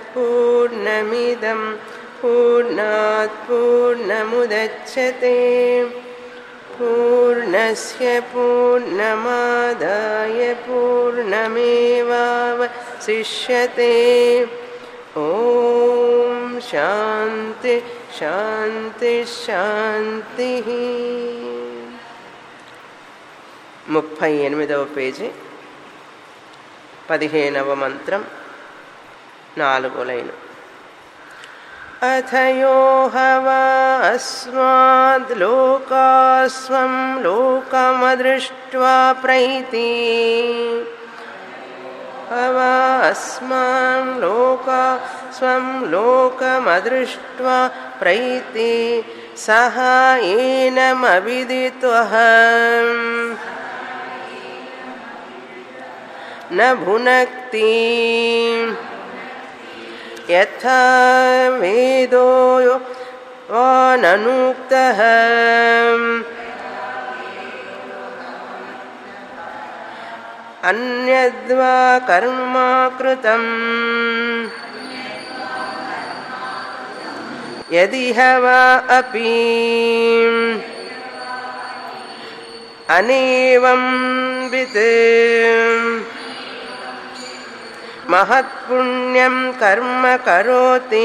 पूर्णमिदं पूर्णात् पूर्णमुदच्छते पूर्णस्य पूर्णमादाय पूर्णमेवावशिष्यते ॐ शान्ति शान्ति శాంతిః ముప్పై ఎనిమిదవ పేజీ పదిహేనవ మంత్రం నాలుగో లైను अथयो हवा अस्माद्लोकास्वं लोकमदृष्ट्वा प्रैति हवा अस्मान् लोका स्वं लोकमदृष्ट्वा प्रैति सह एनमविदित्वहम् न भुनक्ति यथा वेदो वा ननुक्तः अन्यद्वा कर्मा कृतम् यदिह वा अपि अनेवं वित् महत्पुण्यं कर्म करोति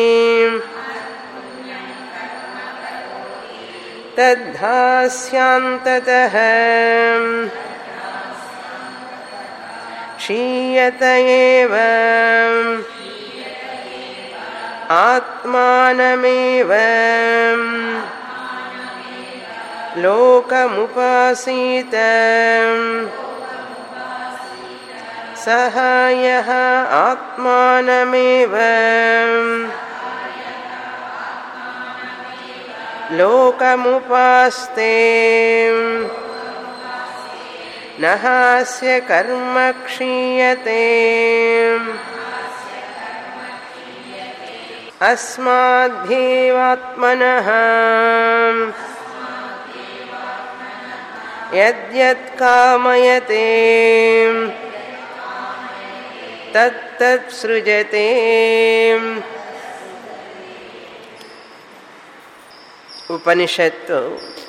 तद्धास्यान्ततः क्षीयत एव आत्मानमेव लोकमुपासीत सः यः आत्मानमेव लोकमुपास्ते न हास्य कर्म क्षीयते अस्माद्भ्येवात्मनः यद्यत् कामयते తత్తత్ సృజతే ఉపనిషత్తు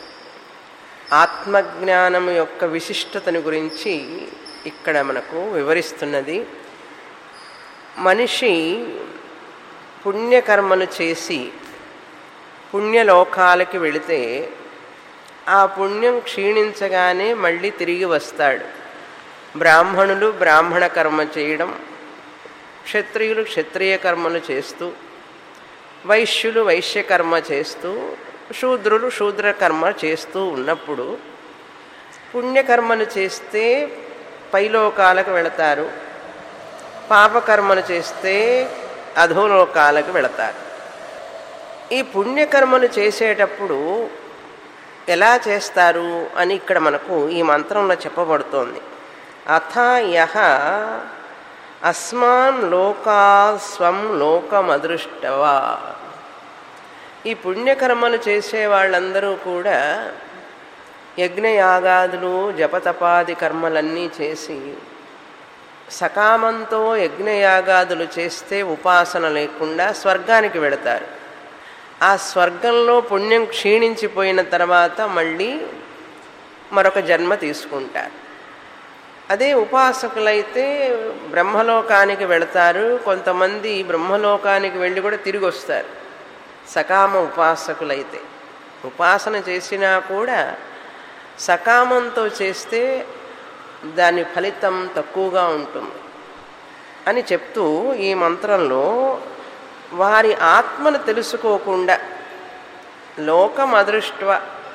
ఆత్మజ్ఞానము యొక్క విశిష్టతను గురించి ఇక్కడ మనకు వివరిస్తున్నది మనిషి పుణ్యకర్మలు చేసి పుణ్యలోకాలకి వెళితే ఆ పుణ్యం క్షీణించగానే మళ్ళీ తిరిగి వస్తాడు బ్రాహ్మణులు బ్రాహ్మణ కర్మ చేయడం క్షత్రియులు క్షత్రియ కర్మలు చేస్తూ వైశ్యులు వైశ్య కర్మ చేస్తూ శూద్రులు శూద్ర కర్మ చేస్తూ ఉన్నప్పుడు పుణ్యకర్మలు చేస్తే పైలోకాలకు వెళతారు పాపకర్మలు చేస్తే అధోలోకాలకు వెళతారు ఈ పుణ్యకర్మలు చేసేటప్పుడు ఎలా చేస్తారు అని ఇక్కడ మనకు ఈ మంత్రంలో చెప్పబడుతోంది అథ యహ అస్మాన్ లోకా స్వం లోకమదృష్టవా ఈ పుణ్యకర్మలు చేసే వాళ్ళందరూ కూడా యజ్ఞయాగాదులు జపతపాది కర్మలన్నీ చేసి సకామంతో యజ్ఞయాగాదులు చేస్తే ఉపాసన లేకుండా స్వర్గానికి వెళతారు ఆ స్వర్గంలో పుణ్యం క్షీణించిపోయిన తర్వాత మళ్ళీ మరొక జన్మ తీసుకుంటారు అదే ఉపాసకులైతే బ్రహ్మలోకానికి వెళతారు కొంతమంది బ్రహ్మలోకానికి వెళ్ళి కూడా తిరిగి వస్తారు సకామ ఉపాసకులైతే ఉపాసన చేసినా కూడా సకామంతో చేస్తే దాని ఫలితం తక్కువగా ఉంటుంది అని చెప్తూ ఈ మంత్రంలో వారి ఆత్మను తెలుసుకోకుండా లోకం అదృష్ట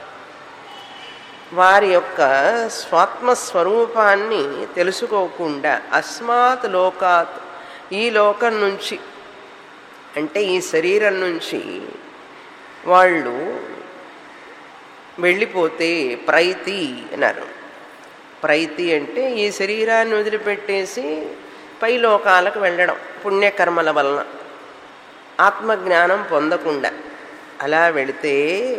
వారి యొక్క స్వాత్మస్వరూపాన్ని తెలుసుకోకుండా అస్మాత్ లోకాత్ ఈ లోకం నుంచి అంటే ఈ శరీరం నుంచి వాళ్ళు వెళ్ళిపోతే ప్రైతి అన్నారు ప్రైతి అంటే ఈ శరీరాన్ని వదిలిపెట్టేసి పై లోకాలకు వెళ్ళడం పుణ్యకర్మల వలన ఆత్మజ్ఞానం పొందకుండా అలా వెళితే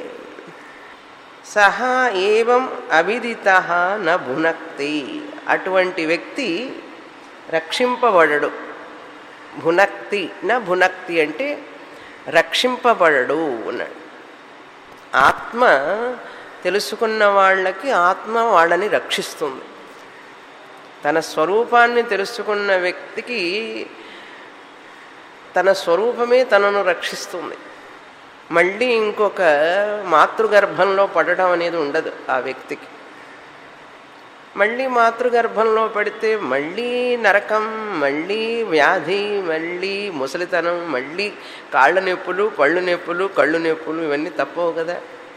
సహా ఏవం అవిదిత న భునక్తి అటువంటి వ్యక్తి రక్షింపబడడు భునక్తి నా భునక్తి అంటే రక్షింపబడడు అన్నాడు ఆత్మ తెలుసుకున్న వాళ్ళకి ఆత్మ వాళ్ళని రక్షిస్తుంది తన స్వరూపాన్ని తెలుసుకున్న వ్యక్తికి తన స్వరూపమే తనను రక్షిస్తుంది మళ్ళీ ఇంకొక మాతృగర్భంలో పడడం అనేది ఉండదు ఆ వ్యక్తికి మళ్ళీ మాతృగర్భంలో పడితే మళ్ళీ నరకం మళ్ళీ వ్యాధి మళ్ళీ ముసలితనం మళ్ళీ కాళ్ళ నొప్పులు పళ్ళు నొప్పులు కళ్ళు నొప్పులు ఇవన్నీ తప్పవు కదా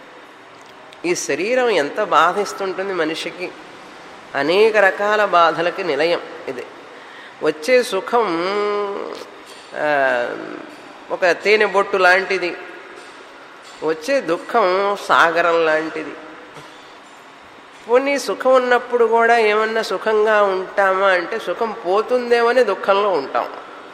ఈ శరీరం ఎంత బాధిస్తుంటుంది మనిషికి అనేక రకాల బాధలకి నిలయం ఇది వచ్చే సుఖం ఆ, ఒక తేనె బొట్టు లాంటిది వచ్చే దుఃఖం సాగరం లాంటిది పోనీ సుఖం ఉన్నప్పుడు కూడా ఏమన్నా సుఖంగా ఉంటామా అంటే సుఖం పోతుందేమని దుఃఖంలో ఉంటాం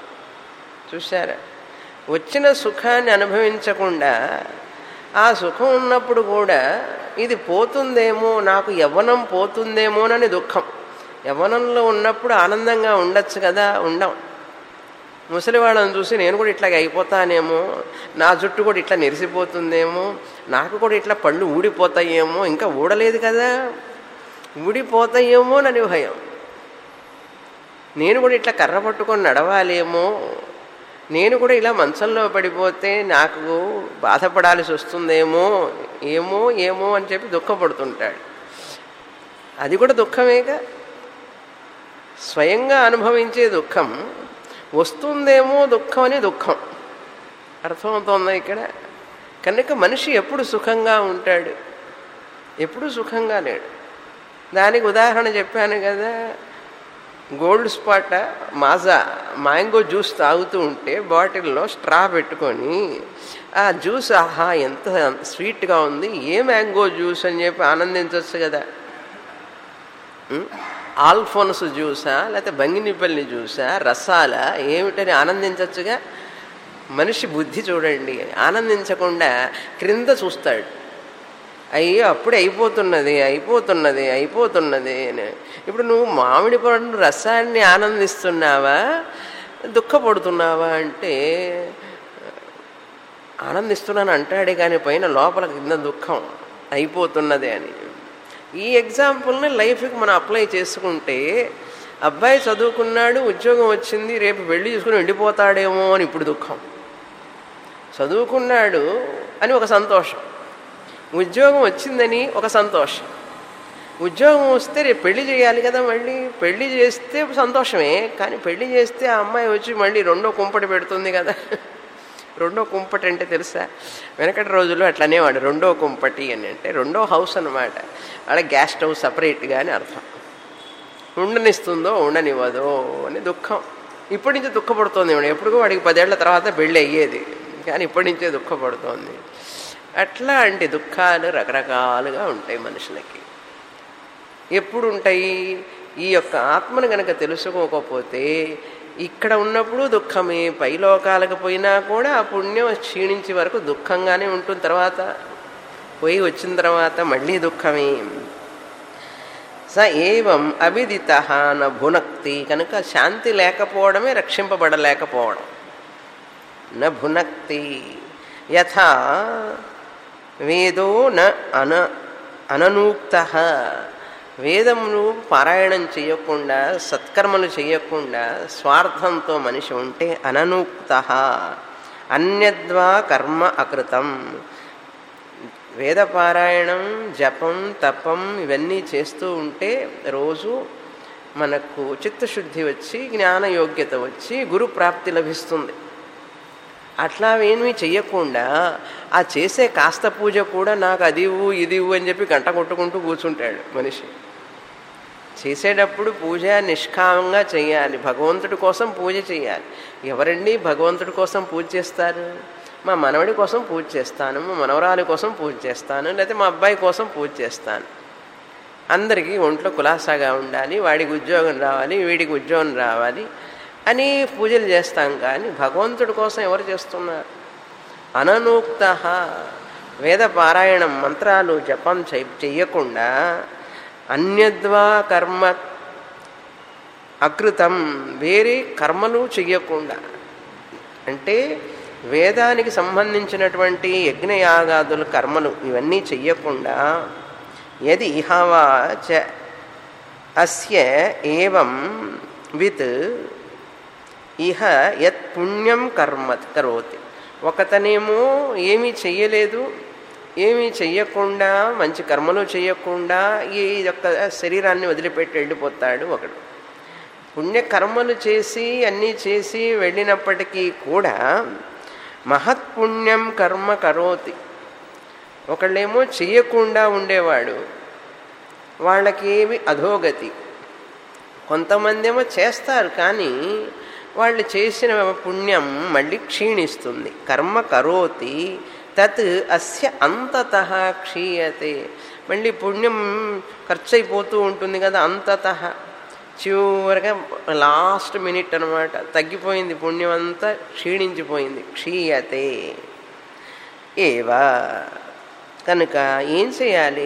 చూసారా వచ్చిన సుఖాన్ని అనుభవించకుండా ఆ సుఖం ఉన్నప్పుడు కూడా ఇది పోతుందేమో నాకు యవ్వనం పోతుందేమోనని దుఃఖం యవ్వనంలో ఉన్నప్పుడు ఆనందంగా ఉండొచ్చు కదా ఉండం ముసలివాళ్ళని చూసి నేను కూడా ఇట్లాగ అయిపోతానేమో నా జుట్టు కూడా ఇట్లా నెరిసిపోతుందేమో నాకు కూడా ఇట్లా పళ్ళు ఊడిపోతాయేమో ఇంకా ఊడలేదు కదా ఊడిపోతాయేమో నని భయం నేను కూడా ఇట్లా కర్ర పట్టుకొని నడవాలేమో నేను కూడా ఇలా మంచంలో పడిపోతే నాకు బాధపడాల్సి వస్తుందేమో ఏమో ఏమో అని చెప్పి దుఃఖపడుతుంటాడు అది కూడా దుఃఖమేగా స్వయంగా అనుభవించే దుఃఖం వస్తుందేమో దుఃఖం అని దుఃఖం అర్థమవుతోందా ఇక్కడ కనుక మనిషి ఎప్పుడు సుఖంగా ఉంటాడు ఎప్పుడు సుఖంగా లేడు దానికి ఉదాహరణ చెప్పాను కదా Gold Spot Maaza mango juice తాగుతూ ఉంటే బాటిల్లో స్ట్రా పెట్టుకొని ఆ జ్యూస్ ఆహా ఎంత స్వీట్గా ఉంది ఏ మ్యాంగో జ్యూస్ అని చెప్పి ఆనందించవచ్చు కదా ఉం? ఆల్ఫోన్స్ జ్యూసా లేకపోతే బంగినిపల్లి జ్యూసా రసాలా ఏమిటని ఆనందించవచ్చుగా మనిషి బుద్ధి చూడండి ఆనందించకుండా క్రింద చూస్తాడు అయ్యో అప్పుడే అయిపోతున్నది అయిపోతున్నది అయిపోతున్నది అని ఇప్పుడు నువ్వు మామిడి పండు రసాన్ని ఆనందిస్తున్నావా దుఃఖపడుతున్నావా అంటే ఆనందిస్తున్నాను అంటాడే కానీ పైన లోపల కింద దుఃఖం అయిపోతున్నది అని ఈ ఎగ్జాంపుల్ని లైఫ్కి మనం అప్లై చేసుకుంటే అబ్బాయి చదువుకున్నాడు ఉద్యోగం వచ్చింది రేపు వెళ్ళి చూసుకుని వెళ్ళిపోతాడేమో అని ఇప్పుడు దుఃఖం చదువుకున్నాడు అని ఒక సంతోషం ఉద్యోగం వచ్చిందని ఒక సంతోషం ఉద్యోగం వస్తే రేపు పెళ్లి చేయాలి కదా మళ్ళీ పెళ్లి చేస్తే సంతోషమే కానీ పెళ్లి చేస్తే ఆ అమ్మాయి వచ్చి మళ్ళీ రెండో కుంపటి పెడుతుంది కదా రెండో కుంపటి అంటే తెలుసా వెనకటి రోజుల్లో అట్లనే వాడు రెండో కుంపటి అని అంటే రెండో హౌస్ అనమాట అక్కడ గ్యాస్ స్టవ్ సపరేట్గా అని అర్థం ఉండనిస్తుందో ఉండనివ్వదో అని దుఃఖం ఇప్పటి నుంచి దుఃఖపడుతోంది ఇవిడ ఎప్పుడు వాడికి పదేళ్ల తర్వాత పెళ్ళి అయ్యేది కానీ ఇప్పటి నుంచే దుఃఖపడుతోంది అట్లాంటి దుఃఖాలు రకరకాలుగా ఉంటాయి మనుషులకి ఎప్పుడు ఉంటాయి ఈ యొక్క ఆత్మను గనక తెలుసుకోకపోతే ఇక్కడ ఉన్నప్పుడు దుఃఖమే పైలోకాలకు పోయినా కూడా ఆ పుణ్యం క్షీణించే వరకు దుఃఖంగానే ఉంటుంది తర్వాత పోయి వచ్చిన తర్వాత మళ్ళీ దుఃఖమే స ఏవం అవిదిత న భునక్తి కనుక శాంతి లేకపోవడమే రక్షింపబడలేకపోవడం న భునక్తి యథా వేదో న అన అననూక్త వేదమును పారాయణం చేయకుండా సత్కర్మలు చేయకుండా స్వార్థంతో మనిషి ఉంటే అననూక్త అన్యద్వా కర్మ అకృతం వేదపారాయణం జపం తపం ఇవన్నీ చేస్తూ ఉంటే రోజు మనకు చిత్తశుద్ధి వచ్చి జ్ఞానయోగ్యత వచ్చి గురు ప్రాప్తి లభిస్తుంది అట్లా ఏమీ చెయ్యకుండా ఆ చేసే కాస్త పూజ కూడా నాకు అది ఇవ్వు ఇది ఇవ్వు అని చెప్పి గంట కొట్టుకుంటూ కూర్చుంటాడు మనిషి చేసేటప్పుడు పూజ నిష్కామంగా చేయాలి భగవంతుడి కోసం పూజ చేయాలి ఎవరండి భగవంతుడి కోసం పూజ చేస్తారు మా మనవడి కోసం పూజ చేస్తాను మా మనవరాలి కోసం పూజ చేస్తాను లేకపోతే మా అబ్బాయి కోసం పూజ చేస్తాను అందరికీ ఒంట్లో కులాసాగా ఉండాలి వాడికి ఉద్యోగం రావాలి వీడికి ఉద్యోగం రావాలి అని పూజలు చేస్తాం కానీ భగవంతుడి కోసం ఎవరు చేస్తున్నారు అననూక్త వేద పారాయణం మంత్రాలు జపం చెయ్యకుండా అన్యద్వా కర్మ అకృతం వేరే కర్మలు చెయ్యకుండా అంటే వేదానికి సంబంధించినటువంటి యజ్ఞయాగాదుల కర్మలు ఇవన్నీ చెయ్యకుండా యది ఇహవా చ అస్య ఏవం విత్ ఇహ యత్ పుణ్యం కర్మ కరోతి ఒకతనేమో ఏమీ చెయ్యలేదు ఏమీ చెయ్యకుండా మంచి కర్మలు చేయకుండా ఈ యొక్క శరీరాన్ని వదిలిపెట్టి వెళ్ళిపోతాడు ఒకడు పుణ్యకర్మలు చేసి అన్నీ చేసి వెళ్ళినప్పటికీ కూడా మహత్పుణ్యం కర్మ కరోతి ఒకళ్ళేమో చెయ్యకుండా ఉండేవాడు వాళ్ళకి ఏమి అధోగతి కొంతమంది ఏమో చేస్తారు కానీ వాళ్ళు చేసిన పుణ్యం మళ్ళీ క్షీణిస్తుంది కర్మ కరోతి తత్ అస్య అంతత క్షీయతే మళ్ళీ పుణ్యం ఖర్చు అయిపోతూ ఉంటుంది కదా అంతత చివరిగా లాస్ట్ మినిట్ అనమాట తగ్గిపోయింది పుణ్యం అంతా క్షీణించిపోయింది క్షీయతే ఏవా కనుక ఏం చేయాలి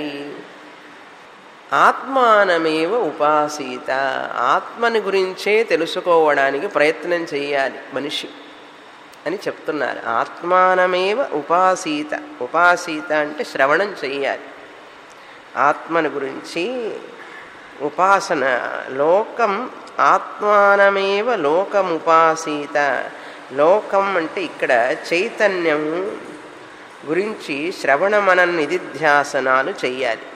ఆత్మానమేవ ఉపాసీత ఆత్మని గురించే తెలుసుకోవడానికి ప్రయత్నం చేయాలి మనిషి అని చెప్తున్నారు ఆత్మానమేవ ఉపాసీత ఉపాసీత అంటే శ్రవణం చెయ్యాలి ఆత్మని గురించి ఉపాసన లోకం ఆత్మానమేవ లోకముపాసీత లోకం అంటే ఇక్కడ చైతన్యం గురించి శ్రవణమన నిధిధ్యాసనాలు చెయ్యాలి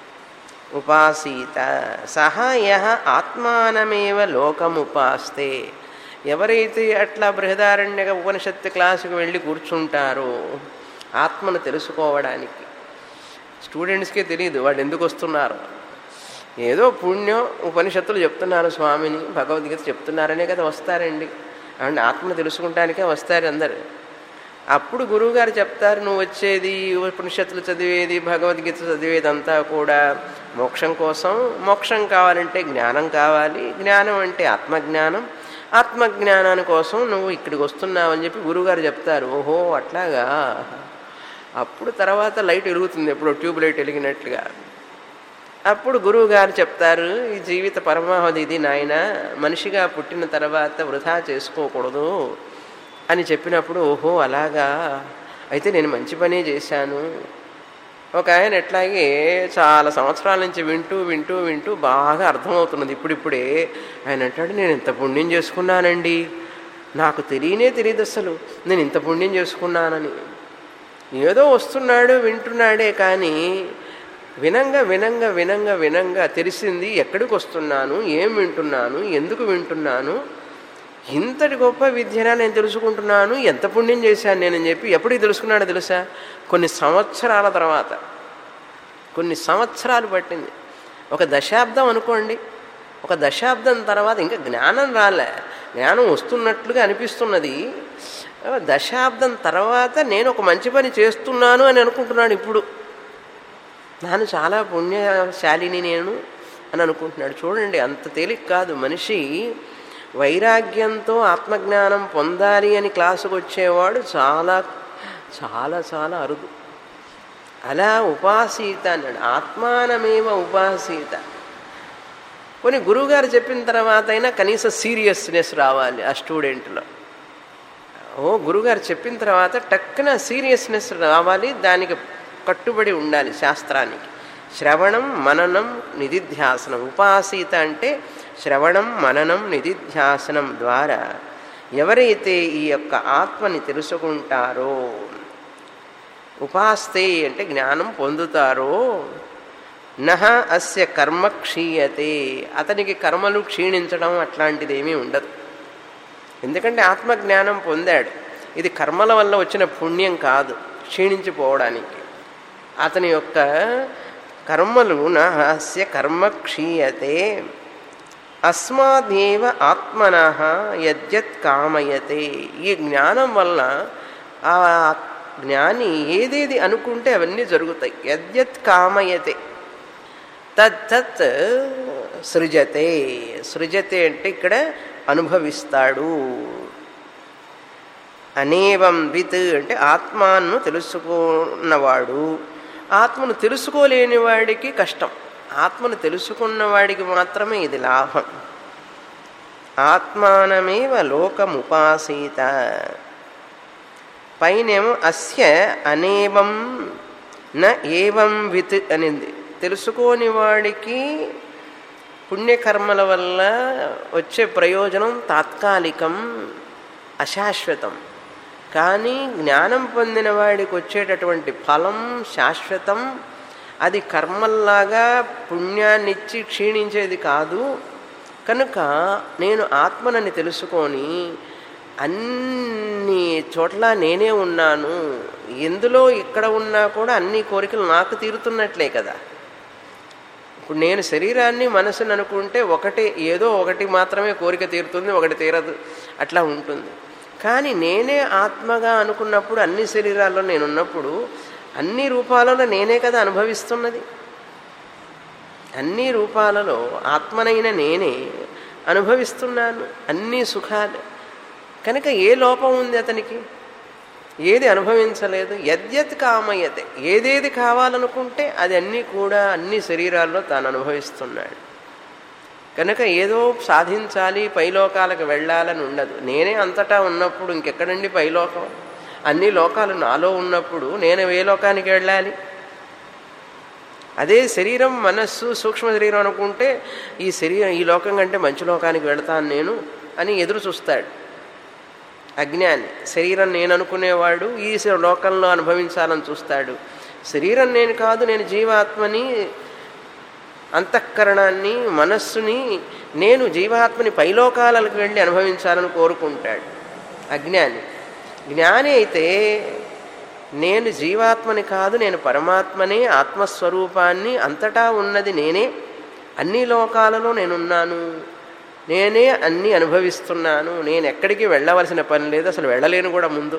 ఉపాసీత సహాయ ఆత్మానమేవ లోకముపాస్తే ఎవరైతే అట్లా బృహదారణ్యక ఉపనిషత్తు క్లాసుకు వెళ్ళి కూర్చుంటారో ఆత్మను తెలుసుకోవడానికి స్టూడెంట్స్కే తెలియదు వాళ్ళు ఎందుకు వస్తున్నారు ఏదో పుణ్యం ఉపనిషత్తులు చెప్తున్నారు స్వామిని భగవద్గీత చెప్తున్నారనే కదా వస్తారండి అండ్ ఆత్మను తెలుసుకుంటానికే వస్తారు అందరు అప్పుడు గురువుగారు చెప్తారు నువ్వు వచ్చేది ఉపనిషత్తులు చదివేది భగవద్గీత చదివేది అంతా కూడా మోక్షం కోసం మోక్షం కావాలంటే జ్ఞానం కావాలి జ్ఞానం అంటే ఆత్మజ్ఞానం ఆత్మజ్ఞానాని కోసం నువ్వు ఇక్కడికి వస్తున్నావు అని చెప్పి గురువుగారు చెప్తారు ఓహో అట్లాగా అప్పుడు తర్వాత లైట్ వెలుగుతుంది ఎప్పుడో ట్యూబ్ లైట్ వెలిగినట్లుగా అప్పుడు గురువు గారు చెప్తారు ఈ జీవిత పరమావధి ఇది నాయన మనిషిగా పుట్టిన తర్వాత వృధా చేసుకోకూడదు అని చెప్పినప్పుడు ఓహో అలాగా అయితే నేను మంచి పనే చేశాను ఒక ఆయన ఎట్లాగే చాలా సంవత్సరాల నుంచి వింటూ వింటూ వింటూ బాగా అర్థమవుతున్నది ఇప్పుడిప్పుడే ఆయన అంటాడు నేను ఇంత పుణ్యం చేసుకున్నానండి నాకు తెలియనే తెలియదు అసలు నేను ఇంత పుణ్యం చేసుకున్నానని ఏదో వస్తున్నాడు వింటున్నాడే కానీ వినంగా వినంగా వినంగా వినంగా తెలిసింది ఎక్కడికి వస్తున్నాను ఏం వింటున్నాను ఎందుకు వింటున్నాను ఇంతటి గొప్ప విద్యన నేను తెలుసుకుంటున్నాను ఎంత పుణ్యం చేశాను నేనని చెప్పి ఎప్పటికి తెలుసుకున్నాడో తెలుసా కొన్ని సంవత్సరాల తర్వాత కొన్ని సంవత్సరాలు పట్టింది ఒక దశాబ్దం అనుకోండి ఒక దశాబ్దం తర్వాత ఇంకా జ్ఞానం రాలే జ్ఞానం వస్తున్నట్లుగా అనిపిస్తున్నది దశాబ్దం తర్వాత నేను ఒక మంచి పని చేస్తున్నాను అని అనుకుంటున్నాడు ఇప్పుడు నాను చాలా పుణ్యశాలిని నేను అని అనుకుంటున్నాడు చూడండి అంత తేలిక కాదు మనిషి వైరాగ్యంతో ఆత్మజ్ఞానం పొందాలి అని క్లాసుకు వచ్చేవాడు చాలా చాలా చాలా అరుదు అలా ఉపాసీత అన్నాడు ఆత్మానమేవ ఉపాసీత కొన్ని గురువుగారు చెప్పిన తర్వాత అయినా కనీసం సీరియస్నెస్ రావాలి ఆ స్టూడెంట్లో ఓ గురుగారు చెప్పిన తర్వాత టక్కున సీరియస్నెస్ రావాలి దానికి కట్టుబడి ఉండాలి శాస్త్రానికి శ్రవణం మననం నిధిధ్యాసనం ఉపాసీత అంటే శ్రవణం మననం నిధిధ్యాసనం ద్వారా ఎవరైతే ఈ యొక్క ఆత్మని తెలుసుకుంటారో ఉపాస్తే అంటే జ్ఞానం పొందుతారో నహ అస్య కర్మ క్షీయతే అతనికి కర్మలు క్షీణించడం అట్లాంటిది ఏమీ ఉండదు ఎందుకంటే ఆత్మజ్ఞానం పొందాడు ఇది కర్మల వల్ల వచ్చిన పుణ్యం కాదు క్షీణించిపోవడానికి అతని యొక్క కర్మలు నహస్య కర్మ క్షీయతే అస్మాదేవ ఆత్మన యద్యత్ కామయతే ఈ జ్ఞానం వల్ల ఆ జ్ఞాని ఏదేది అనుకుంటే అవన్నీ జరుగుతాయి యద్యత్ కామయతే తత్తత్ సృజతే సృజతే అంటే ఇక్కడ అనుభవిస్తాడు అనేవం విత్ అంటే ఆత్మాను తెలుసుకున్నవాడు ఆత్మను తెలుసుకోలేని వాడికి కష్టం ఆత్మను తెలుసుకున్న వాడికి మాత్రమే ఇది లాభం ఆత్మానమేవ లోకముపాసీత పైనేమో అస్య అనేవం న ఏవం విత్ అనింది తెలుసుకోని వాడికి పుణ్యకర్మల వల్ల వచ్చే ప్రయోజనం తాత్కాలికం అశాశ్వతం కానీ జ్ఞానం పొందిన వాడికి వచ్చేటటువంటి ఫలం శాశ్వతం అది కర్మల్లాగా పుణ్యాన్నిచ్చి క్షీణించేది కాదు కనుక నేను ఆత్మనని తెలుసుకొని అన్ని చోట్ల నేనే ఉన్నాను ఎందులో ఇక్కడ ఉన్నా కూడా అన్ని కోరికలు నాకు తీరుతున్నట్లే కదా ఇప్పుడు నేను శరీరాన్ని మనసుని అనుకుంటే ఒకటి ఏదో ఒకటి మాత్రమే కోరిక తీరుతుంది ఒకటి తీరదు అట్లా ఉంటుంది కానీ నేనే ఆత్మగా అనుకున్నప్పుడు అన్ని శరీరాల్లో నేను ఉన్నప్పుడు అన్ని రూపాలలో నేనే కదా అనుభవిస్తున్నది అన్ని రూపాలలో ఆత్మనైన నేనే అనుభవిస్తున్నాను అన్ని సుఖాలు కనుక ఏ లోపం ఉంది అతనికి ఏది అనుభవించలేదు యద్యత్ కామయ్యతే ఏదేది కావాలనుకుంటే అది అన్నీ కూడా అన్ని శరీరాల్లో తాను అనుభవిస్తున్నాడు కనుక ఏదో సాధించాలి పైలోకాలకు వెళ్ళాలని ఉండదు నేనే అంతటా ఉన్నప్పుడు ఇంకెక్కడండి పైలోకం అన్ని లోకాలు నాలో ఉన్నప్పుడు నేను ఏ లోకానికి వెళ్ళాలి అదే శరీరం మనస్సు సూక్ష్మ శరీరం అనుకుంటే ఈ శరీరం ఈ లోకం కంటే మంచి లోకానికి వెళతాను నేను అని ఎదురు చూస్తాడు అజ్ఞాని శరీరం నేను అనుకునేవాడు ఈ లోకంలో అనుభవించాలని చూస్తాడు శరీరం నేను కాదు నేను జీవాత్మని అంతఃకరణాన్ని మనస్సుని నేను జీవాత్మని పైలోకాలకు వెళ్ళి అనుభవించాలని కోరుకుంటాడు అజ్ఞాని జ్ఞాని అయితే నేను జీవాత్మని కాదు నేను పరమాత్మనే ఆత్మస్వరూపాన్ని అంతటా ఉన్నది నేనే అన్ని లోకాలలో నేనున్నాను నేనే అన్నీ అనుభవిస్తున్నాను నేను ఎక్కడికి వెళ్ళవలసిన పని లేదు అసలు వెళ్ళలేను కూడా ముందు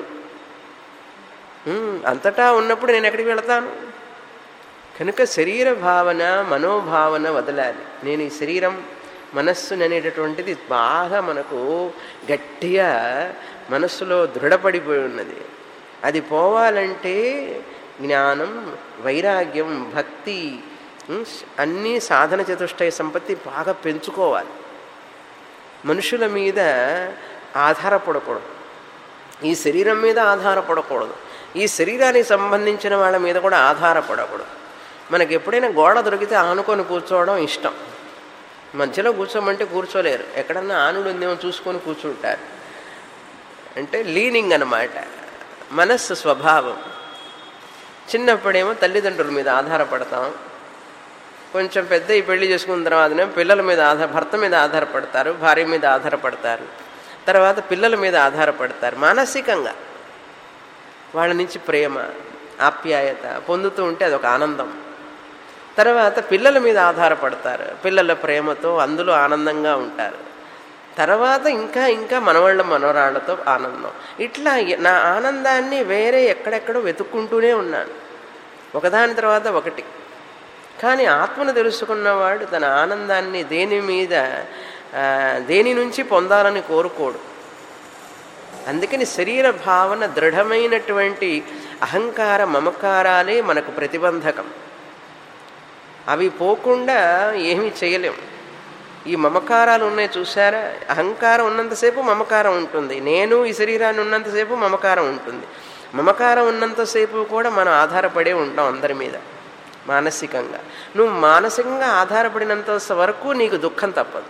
అంతటా ఉన్నప్పుడు నేను ఎక్కడికి వెళతాను కనుక శరీర భావన మనోభావన వదలాలి నేను ఈ శరీరం మనస్సు అనేటటువంటిది బాగా మనకు గట్టిగా మనస్సులో దృఢపడిపోయి ఉన్నది అది పోవాలంటే జ్ఞానం వైరాగ్యం భక్తి అన్నీ సాధన చతుష్టయ సంపత్తి బాగా పెంచుకోవాలి మనుషుల మీద ఆధారపడకూడదు ఈ శరీరం మీద ఆధారపడకూడదు ఈ శరీరానికి సంబంధించిన వాళ్ళ మీద కూడా ఆధారపడకూడదు మనకి ఎప్పుడైనా గోడ దొరికితే ఆనుకొని కూర్చోవడం ఇష్టం మధ్యలో కూర్చోమంటే కూర్చోలేరు ఎక్కడన్నా ఆనుడు ఉందేమో చూసుకొని కూర్చుంటారు అంటే లీనింగ్ అన్నమాట మనస్సు స్వభావం చిన్నప్పుడేమో తల్లిదండ్రుల మీద ఆధారపడతాం కొంచెం పెద్ద ఈ పెళ్లి చేసుకున్న తర్వాతనే పిల్లల మీద ఆధార భర్త మీద ఆధారపడతారు భార్య మీద ఆధారపడతారు తర్వాత పిల్లల మీద ఆధారపడతారు మానసికంగా వాళ్ళ నుంచి ప్రేమ ఆప్యాయత పొందుతూ ఉంటే అదొక ఆనందం తర్వాత పిల్లల మీద ఆధారపడతారు పిల్లల ప్రేమతో అందులో ఆనందంగా ఉంటారు తర్వాత ఇంకా ఇంకా మనవాళ్ళ మనవరాళ్లతో ఆనందం ఇట్లా నా ఆనందాన్ని వేరే ఎక్కడెక్కడో వెతుక్కుంటూనే ఉన్నాను ఒకదాని తర్వాత ఒకటి కానీ ఆత్మను తెలుసుకున్నవాడు తన ఆనందాన్ని దేని మీద దేని నుంచి పొందాలని కోరుకోడు అందుకని శరీర భావన దృఢమైనటువంటి అహంకార మమకారాలే మనకు ప్రతిబంధకం అవి పోకుండా ఏమీ చేయలేం ఈ మమకారాలు ఉన్నాయి చూసారా అహంకారం ఉన్నంతసేపు మమకారం ఉంటుంది నేను ఈ శరీరాన్ని ఉన్నంతసేపు మమకారం ఉంటుంది మమకారం ఉన్నంతసేపు కూడా మనం ఆధారపడే ఉంటాం అందరి మీద మానసికంగా నువ్వు మానసికంగా ఆధారపడినంత వరకు నీకు దుఃఖం తప్పదు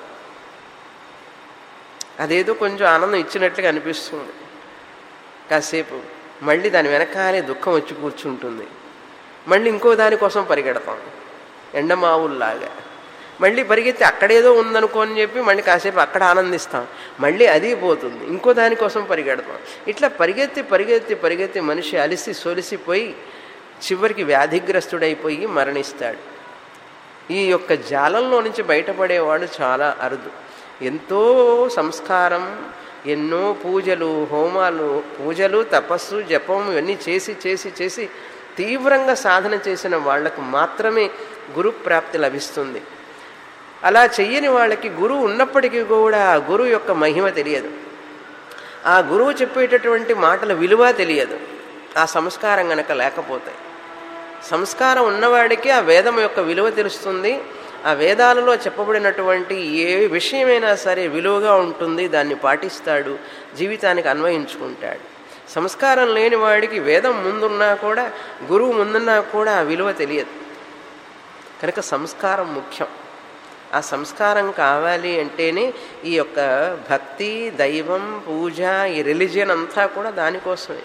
అదేదో కొంచెం ఆనందం ఇచ్చినట్లుగా అనిపిస్తుంది కాసేపు మళ్ళీ దాని వెనకాలే దుఃఖం వచ్చి కూర్చుంటుంది మళ్ళీ ఇంకో దానికోసం పరిగెడతాం ఎండమావుల్లాగా మళ్ళీ పరిగెత్తి అక్కడేదో ఉందనుకో అని చెప్పి మళ్ళీ కాసేపు అక్కడ ఆనందిస్తాం మళ్ళీ అది పోతుంది ఇంకో దానికోసం పరిగెడతాం ఇట్లా పరిగెత్తి పరిగెత్తి పరిగెత్తి మనిషి అలిసి సొలిసిపోయి చివరికి వ్యాధిగ్రస్తుడైపోయి మరణిస్తాడు ఈ యొక్క జాలంలో నుంచి బయటపడేవాడు చాలా అరుదు ఎంతో సంస్కారం ఎన్నో పూజలు హోమాలు పూజలు తపస్సు జపం ఇవన్నీ చేసి చేసి చేసి తీవ్రంగా సాధన చేసిన వాళ్లకు మాత్రమే గురు ప్రాప్తి లభిస్తుంది అలా చెయ్యని వాళ్ళకి గురువు ఉన్నప్పటికీ కూడా ఆ గురువు యొక్క మహిమ తెలియదు ఆ గురువు చెప్పేటటువంటి మాటల విలువ తెలియదు ఆ సంస్కారం గనక లేకపోతే సంస్కారం ఉన్నవాడికి ఆ వేదం యొక్క విలువ తెలుస్తుంది ఆ వేదాలలో చెప్పబడినటువంటి ఏ విషయమైనా సరే విలువగా ఉంటుంది దాన్ని పాటిస్తాడు జీవితానికి అన్వయించుకుంటాడు సంస్కారం లేని వాడికి వేదం ముందున్నా కూడా గురువు ముందున్నా కూడా ఆ విలువ తెలియదు కనుక సంస్కారం ముఖ్యం ఆ సంస్కారం కావాలి అంటేనే ఈ యొక్క భక్తి దైవం పూజ ఈ రిలీజియన్ అంతా కూడా దానికోసమే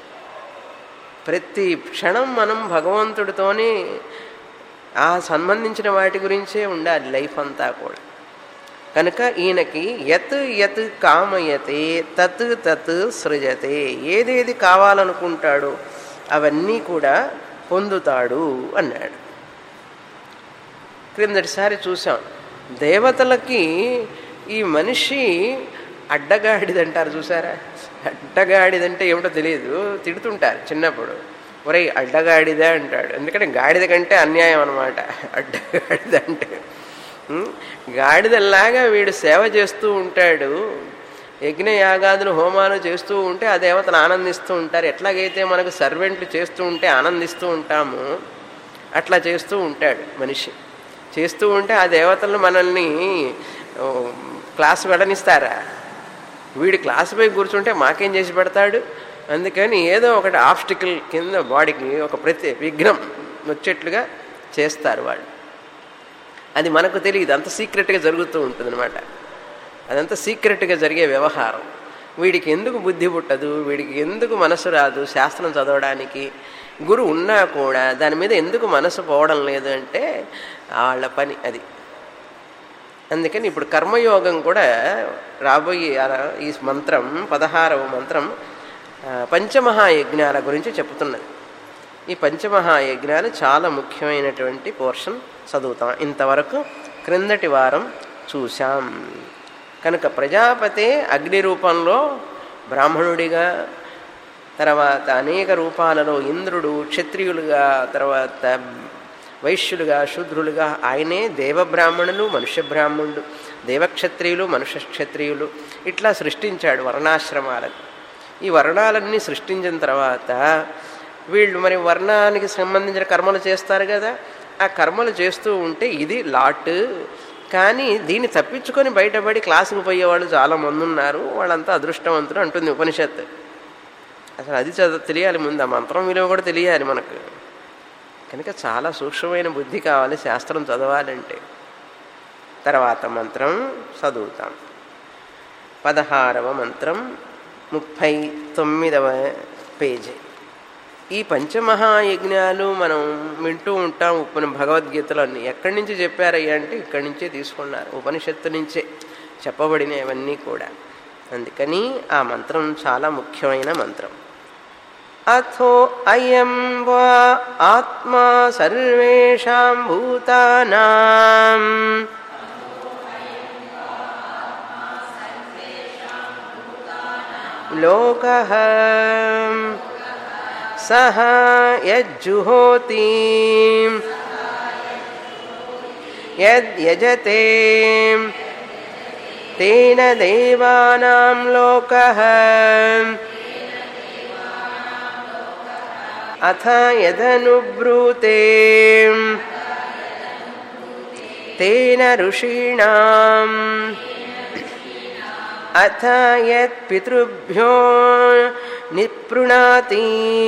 ప్రతి క్షణం మనం భగవంతుడితోనే ఆ సంబంధించిన వాటి గురించే ఉండాలి లైఫ్ అంతా కూడా కనుక ఈయనకి యత్ యత్ కామయతే తత్ తత్ సృజతే ఏదేది కావాలనుకుంటాడో అవన్నీ కూడా పొందుతాడు అన్నాడు క్రిందటిసారి చూసాం దేవతలకి ఈ మనిషి అడ్డగాడిదంటారు చూసారా అడ్డగాడిదంటే ఏమిటో తెలియదు తిడుతుంటారు చిన్నప్పుడు ఒరే అడ్డగాడిద అంటాడు ఎందుకంటే గాడిద కంటే అన్యాయం అనమాట అడ్డగాడిద అంటే ఉం? గాడిదల్లాగా వీడు సేవ చేస్తూ ఉంటాడు యజ్ఞ యాగాదులు హోమాలు చేస్తూ ఉంటే ఆ దేవతలు ఆనందిస్తూ ఉంటారు ఎట్లాగైతే మనకు సర్వెంట్లు చేస్తూ ఉంటే ఆనందిస్తూ ఉంటాము అట్లా చేస్తూ ఉంటాడు మనిషి చేస్తూ ఉంటే ఆ దేవతలు మనల్ని ఓ, క్లాస్ వెళ్ళనిస్తారా వీడి క్లాస్ పై కూర్చుంటే మాకేం చేసి పెడతాడు అందుకని ఏదో ఒకటి ఆబ్స్టికల్ కింద బాడీకి ఒక ప్రతి విఘ్నం వచ్చేట్లుగా చేస్తారు వాళ్ళు అది మనకు తెలియదు అంత సీక్రెట్గా జరుగుతూ ఉంటుంది అనమాట అదంతా సీక్రెట్గా జరిగే వ్యవహారం వీడికి ఎందుకు బుద్ధి పుట్టదు వీడికి ఎందుకు మనసు రాదు శాస్త్రం చదవడానికి గురు ఉన్నా కూడా దాని మీద ఎందుకు మనసు పోవడం లేదు అంటే వాళ్ళ పని అది అందుకని ఇప్పుడు కర్మయోగం కూడా రాబోయే ఆ- ఈ మంత్రం పదహారవ మంత్రం ఆ, పంచమహాయజ్ఞాల గురించి చెప్తున్నది ఈ పంచమహాయజ్ఞాలు చాలా ముఖ్యమైనటువంటి పోర్షన్ చదువుతాం ఇంతవరకు క్రిందటి వారం చూశాం కనుక ప్రజాపతే అగ్ని రూపంలో బ్రాహ్మణుడిగా తర్వాత అనేక రూపాలలో ఇంద్రుడు క్షత్రియులుగా తర్వాత వైశ్యులుగా శూద్రులుగా ఆయనే దేవబ్రాహ్మణులు మనుష్య బ్రాహ్మణులు దేవక్షత్రియులు మనుష్య క్షత్రియులు ఇట్లా సృష్టించాడు వర్ణాశ్రమాలను ఈ వర్ణాలన్నీ సృష్టించిన తర్వాత వీళ్ళు మరి వర్ణానికి సంబంధించిన కర్మలు చేస్తారు కదా ఆ కర్మలు చేస్తూ ఉంటే ఇది లాట్ కానీ దీన్ని తప్పించుకొని బయటపడి క్లాసుకు పోయేవాళ్ళు చాలా మంది ఉన్నారు వాళ్ళంతా అదృష్టవంతులు అంటుంది ఉపనిషత్తు అసలు అది చదువు తెలియాలి ముందు ఆ మంత్రం విలువ కూడా తెలియాలి మనకు కనుక చాలా సూక్ష్మమైన బుద్ధి కావాలి శాస్త్రం చదవాలంటే తర్వాత మంత్రం చదువుతాం పదహారవ మంత్రం ముప్పై తొమ్మిదవ పేజీ ఈ పంచమహాయజ్ఞాలు మనం వింటూ ఉంటాం ఉపని భగవద్గీతలో అన్ని ఎక్కడి నుంచి చెప్పారయ్యా అంటే ఇక్కడి నుంచే తీసుకున్నారు ఉపనిషత్తు నుంచే చెప్పబడినవన్నీ కూడా అందుకని ఆ మంత్రం చాలా ముఖ్యమైన మంత్రం అథో అయం వా ఆత్మా సర్వేషాం భూతానాం లోకః సహ యజ్జుహోతి యజ్యజతే తేన దేవానాం లోకః అథ యదనుబ్రూతే తేన ఋషీణాం అథ యత్ పితృభ్యో నిపృణాతి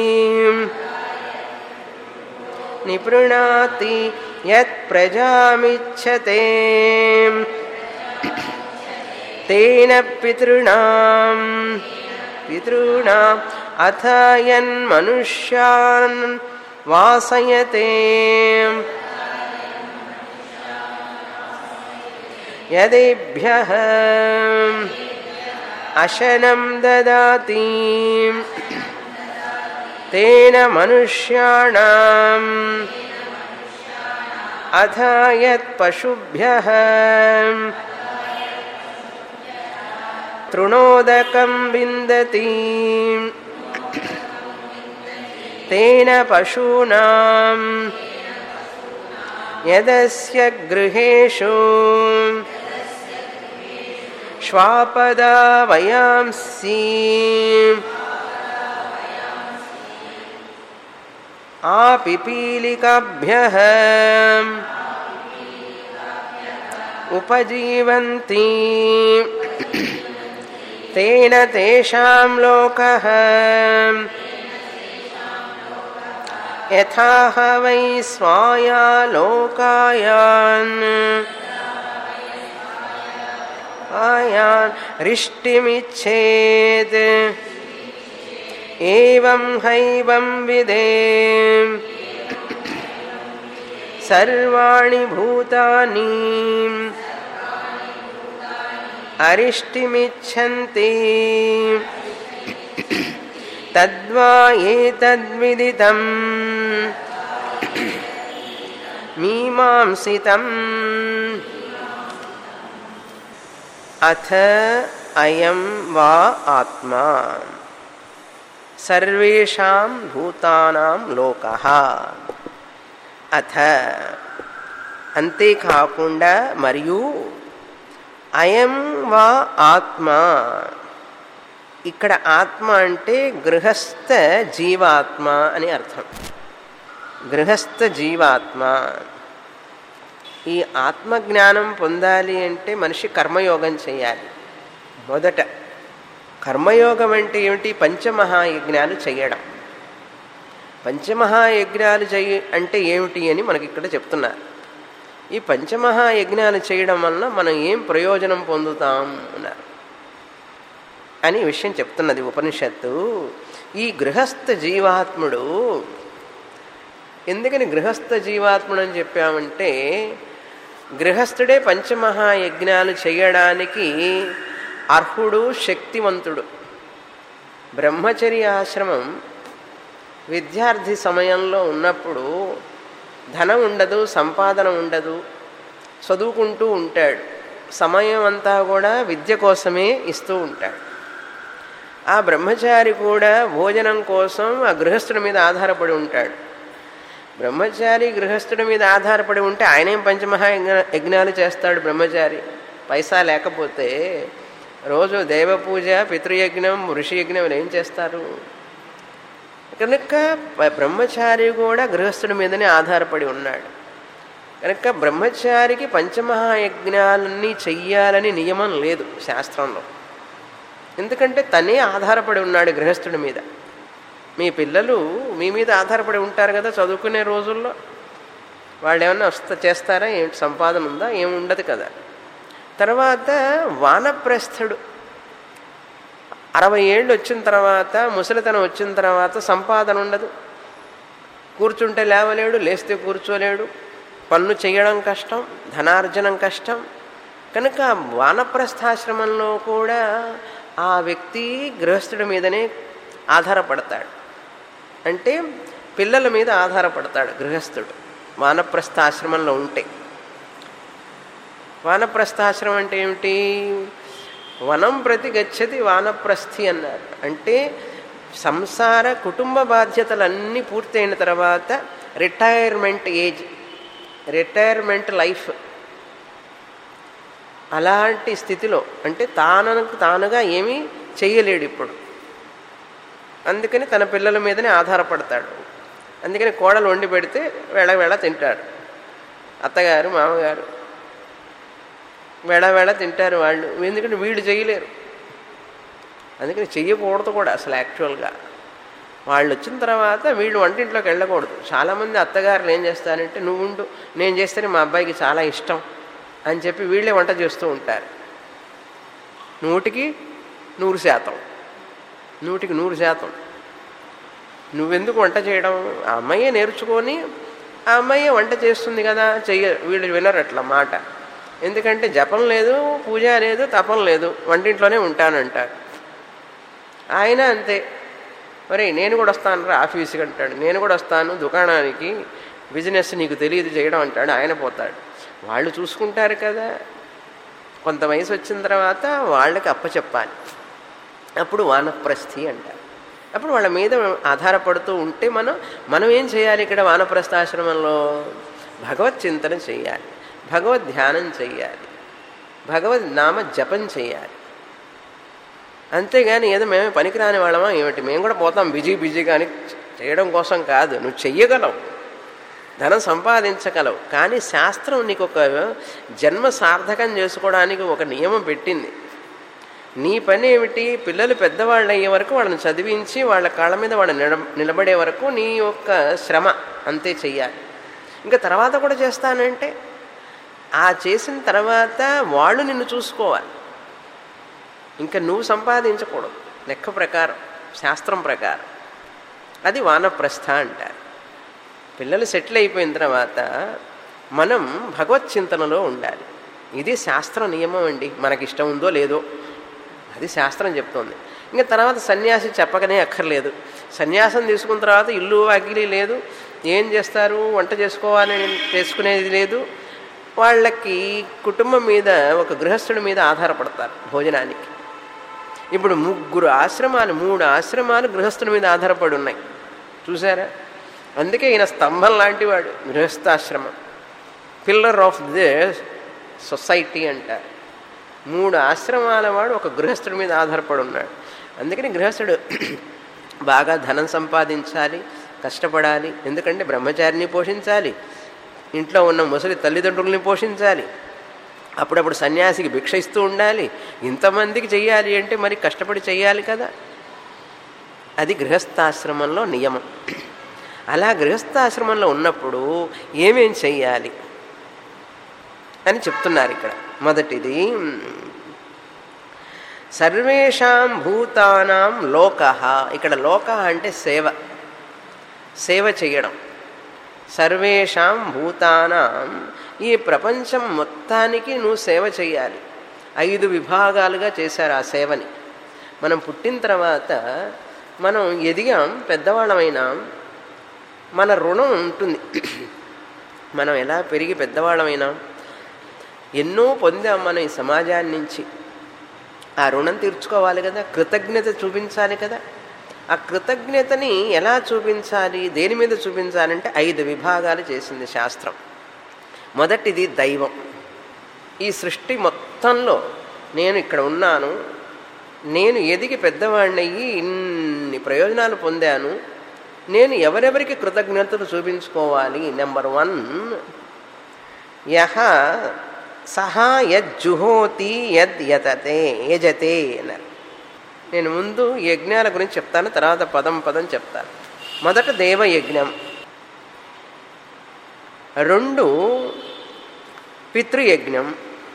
నిపృణాతి యత్ ప్రజామిచ్చతే తేన పితॄణాం పితॄణాం అథ యన్మనుష్యాన్ వాసయతే యదేభ్యः అశనం దదాతి తేన మనుష్యాణం అథ యత్ పశుభ్యः తృణోదకం విందతి తేన పశూనాం యదస్య గృహేషు శ్వాపదా వయాంసి ఆపిపీలికాభ్య ఉపజీవంతి తేన తేషాం లోకః యథాహ వై స్వాయా లోకాయాన్ ఆయాన్ రిష్టిమిచ్చేత్ ఏవం హైవం విదే సర్వాణి భూతాని అరిష్టిమిచ్చంతి తద్వా ఏతద్విదితం మీమాంసితం అథ అయం వా ఆత్మా సర్వేషాం భూతానాం లోక అథ అంతేకాకుండా మరియు అయం వా ఆత్మ ఇక్కడ ఆత్మ అంటే గృహస్థ జీవాత్మ అని అర్థం గృహస్థ జీవాత్మ ఈ ఆత్మజ్ఞానం పొందాలి అంటే మనిషి కర్మయోగం చేయాలి మొదట కర్మయోగం అంటే ఏమిటి పంచమహాయజ్ఞాలు చేయడం పంచమహాయజ్ఞాలు చెయ్యి అంటే ఏమిటి అని మనకి ఇక్కడ చెప్తున్నారు ఈ పంచమహాయజ్ఞాలు చేయడం వలన మనం ఏం ప్రయోజనం పొందుతాం అన్నారు అని విషయం చెప్తున్నది ఉపనిషత్తు ఈ గృహస్థ జీవాత్ముడు ఎందుకని గృహస్థ జీవాత్ముడు అని చెప్పామంటే గృహస్థుడే పంచమహాయజ్ఞాలు చేయడానికి అర్హుడు శక్తివంతుడు బ్రహ్మచర్య ఆశ్రమం విద్యార్థి సమయంలో ఉన్నప్పుడు ధనం ఉండదు సంపాదన ఉండదు చదువుకుంటూ ఉంటాడు సమయం అంతా కూడా విద్య కోసమే ఇస్తూ ఉంటాడు ఆ బ్రహ్మచారి కూడా భోజనం కోసం ఆ గృహస్థుడి మీద ఆధారపడి ఉంటాడు బ్రహ్మచారి గృహస్థుడి మీద ఆధారపడి ఉంటే ఆయనేం పంచమహా యజ్ఞాలు చేస్తాడు బ్రహ్మచారి పైసా లేకపోతే రోజు దేవపూజ పితృయజ్ఞం ఋషియజ్ఞం ఏం చేస్తారు కనుక బ్రహ్మచారి కూడా గృహస్థుడి మీదనే ఆధారపడి ఉన్నాడు కనుక బ్రహ్మచారికి పంచమహాయజ్ఞాలన్నీ చెయ్యాలని నియమం లేదు శాస్త్రంలో ఎందుకంటే తనే ఆధారపడి ఉన్నాడు గృహస్థుడి మీద మీ పిల్లలు మీ మీద ఆధారపడి ఉంటారు కదా చదువుకునే రోజుల్లో వాళ్ళు ఏమన్నా వస్తా చేస్తారా ఏమిటి సంపాదన ఉందా ఏమి ఉండదు కదా తర్వాత వానప్రస్థుడు అరవై ఏళ్ళు వచ్చిన తర్వాత ముసలితనం వచ్చిన తర్వాత సంపాదన ఉండదు కూర్చుంటే లేవలేడు లేస్తే కూర్చోలేడు పనులు చేయడం కష్టం ధనార్జనం కష్టం కనుక వానప్రస్థాశ్రమంలో కూడా ఆ వ్యక్తి గృహస్థుడి మీదనే ఆధారపడతాడు అంటే పిల్లల మీద ఆధారపడతాడు గృహస్థుడు వానప్రస్థాశ్రమంలో ఉంటే వానప్రస్థాశ్రమం అంటే ఏమిటి వనం ప్రతి గచ్చతి వానప్రస్థి అన్నారు అంటే సంసార కుటుంబ బాధ్యతలన్నీ పూర్తయిన తర్వాత రిటైర్మెంట్ ఏజ్ రిటైర్మెంట్ లైఫ్ అలాంటి స్థితిలో అంటే తానకు తానుగా ఏమీ చెయ్యలేడు ఇప్పుడు అందుకని తన పిల్లల మీదనే ఆధారపడతాడు అందుకని కోడలు వండి పెడితే వేళ వేళ తింటాడు అత్తగారు మామగారు వేళ వేళ తింటారు వాళ్ళు ఎందుకంటే వీళ్ళు చేయలేరు అందుకని చెయ్యకూడదు కూడా అసలు యాక్చువల్గా వాళ్ళు వచ్చిన తర్వాత వీళ్ళు వంటింట్లోకి వెళ్ళకూడదు చాలామంది అత్తగారులు ఏం చేస్తారంటే నువ్వు ఉండు నేను చేస్తేనే మా అబ్బాయికి చాలా ఇష్టం అని చెప్పి వీళ్ళే వంట చేస్తూ ఉంటారు నూటికి నూరు శాతం నూటికి నూరు శాతం నువ్వెందుకు వంట చేయడం ఆ అమ్మాయే నేర్చుకొని ఆ అమ్మాయే వంట చేస్తుంది కదా చెయ్య వీళ్ళు వినరు అట్లా మాట ఎందుకంటే జపం లేదు పూజ లేదు తపం లేదు వంటింట్లోనే ఉంటానంటారు ఆయన అంతే మరి నేను కూడా వస్తాను రా ఆఫీస్కి అంటాడు నేను కూడా వస్తాను దుకాణానికి బిజినెస్ నీకు తెలియదు చేయడం అంటాడు ఆయన పోతాడు వాళ్ళు చూసుకుంటారు కదా కొంత వయసు వచ్చిన తర్వాత వాళ్ళకి అప్పచెప్పాలి అప్పుడు వానప్రస్థి అంటారు అప్పుడు వాళ్ళ మీద ఆధారపడుతూ ఉంటే మనం మనం ఏం చేయాలి ఇక్కడ వానప్రస్థాశ్రమంలో భగవత్ చింతన చేయాలి భగవద్ ధ్యానం చెయ్యాలి భగవద్ నామ జపం చేయాలి అంతేగాని ఏదో మేమే పనికిరాని వాళ్ళమా ఏమిటి మేము కూడా పోతాం బిజీ బిజీ కానీ చేయడం కోసం కాదు నువ్వు చెయ్యగలవు ధనం సంపాదించగలవు కానీ శాస్త్రం నీకు ఒక జన్మ సార్థకం చేసుకోవడానికి ఒక నియమం పెట్టింది నీ పని ఏమిటి పిల్లలు పెద్దవాళ్ళు అయ్యే వరకు వాళ్ళని చదివించి వాళ్ళ కాళ్ళ మీద వాళ్ళు నిల నిలబడే వరకు నీ యొక్క శ్రమ అంతే చెయ్యాలి ఇంకా తర్వాత కూడా చేస్తానంటే ఆ చేసిన తర్వాత వాళ్ళు నిన్ను చూసుకోవాలి ఇంకా నువ్వు సంపాదించకూడదు లెక్క ప్రకారం శాస్త్రం ప్రకారం అది వానప్రస్థ అంటారు పిల్లలు సెటిల్ అయిపోయిన తర్వాత మనం భగవత్ చింతనలో ఉండాలి ఇది శాస్త్ర నియమం అండి మనకి ఇష్టం ఉందో లేదో అది శాస్త్రం చెప్తోంది ఇంకా తర్వాత సన్యాసి చెప్పకనే అక్కర్లేదు సన్యాసం తీసుకున్న తర్వాత ఇల్లు వాకిలి లేదు ఏం చేస్తారు వంట చేసుకోవాలని చేసుకునేది లేదు వాళ్ళకి కుటుంబం మీద ఒక గృహస్థుడి మీద ఆధారపడతారు భోజనానికి ఇప్పుడు ముగ్గురు ఆశ్రమాలు మూడు ఆశ్రమాలు గృహస్థుడి మీద ఆధారపడి ఉన్నాయి చూసారా అందుకే ఈయన స్తంభం లాంటి వాడు గృహస్థాశ్రమం పిల్లర్ ఆఫ్ ది సొసైటీ అంటారు మూడు ఆశ్రమాల వాడు ఒక గృహస్థుడి మీద ఆధారపడి ఉన్నాడు అందుకని గృహస్థుడు బాగా ధనం సంపాదించాలి కష్టపడాలి ఎందుకంటే బ్రహ్మచారిని పోషించాలి ఇంట్లో ఉన్న ముసలి తల్లిదండ్రుల్ని పోషించాలి అప్పుడప్పుడు సన్యాసికి భిక్ష ఇస్తూ ఉండాలి ఇంతమందికి చెయ్యాలి అంటే మరి కష్టపడి చెయ్యాలి కదా అది గృహస్థాశ్రమంలో నియమం అలా గృహస్థాశ్రమంలో ఉన్నప్పుడు ఏమేం చెయ్యాలి అని చెప్తున్నారు ఇక్కడ మొదటిది సర్వేషాం భూతానాం లోక ఇక్కడ లోక అంటే సేవ సేవ చేయడం సర్వేషాం భూతానాం ఈ ప్రపంచం మొత్తానికి నువ్వు సేవ చేయాలి ఐదు విభాగాలుగా చేశారు ఆ సేవని మనం పుట్టిన తర్వాత మనం ఎదిగాం పెద్దవాళ్ళమైనాం మన రుణం ఉంటుంది మనం ఎలా పెరిగి పెద్దవాళ్ళమైనాం ఎన్నో పొందాం మనం ఈ సమాజాన్ని నుంచి ఆ రుణం తీర్చుకోవాలి కదా కృతజ్ఞత చూపించాలి కదా ఆ కృతజ్ఞతని ఎలా చూపించాలి దేని మీద చూపించాలంటే ఐదు విభాగాలు చేసింది శాస్త్రం మొదటిది దైవం ఈ సృష్టి మొత్తంలో నేను ఇక్కడ ఉన్నాను నేను ఎదిగి పెద్దవాడినయ్యి ఇన్ని ప్రయోజనాలు పొందాను నేను ఎవరెవరికి కృతజ్ఞతలు చూపించుకోవాలి నెంబర్ వన్ యహ సహా యజ్జుహోతి యద్ యతతే యజతే అన్నారు నేను ముందు యజ్ఞాల గురించి చెప్తాను తర్వాత పదం పదం చెప్తాను మొదట దేవయజ్ఞం రెండు పితృయజ్ఞం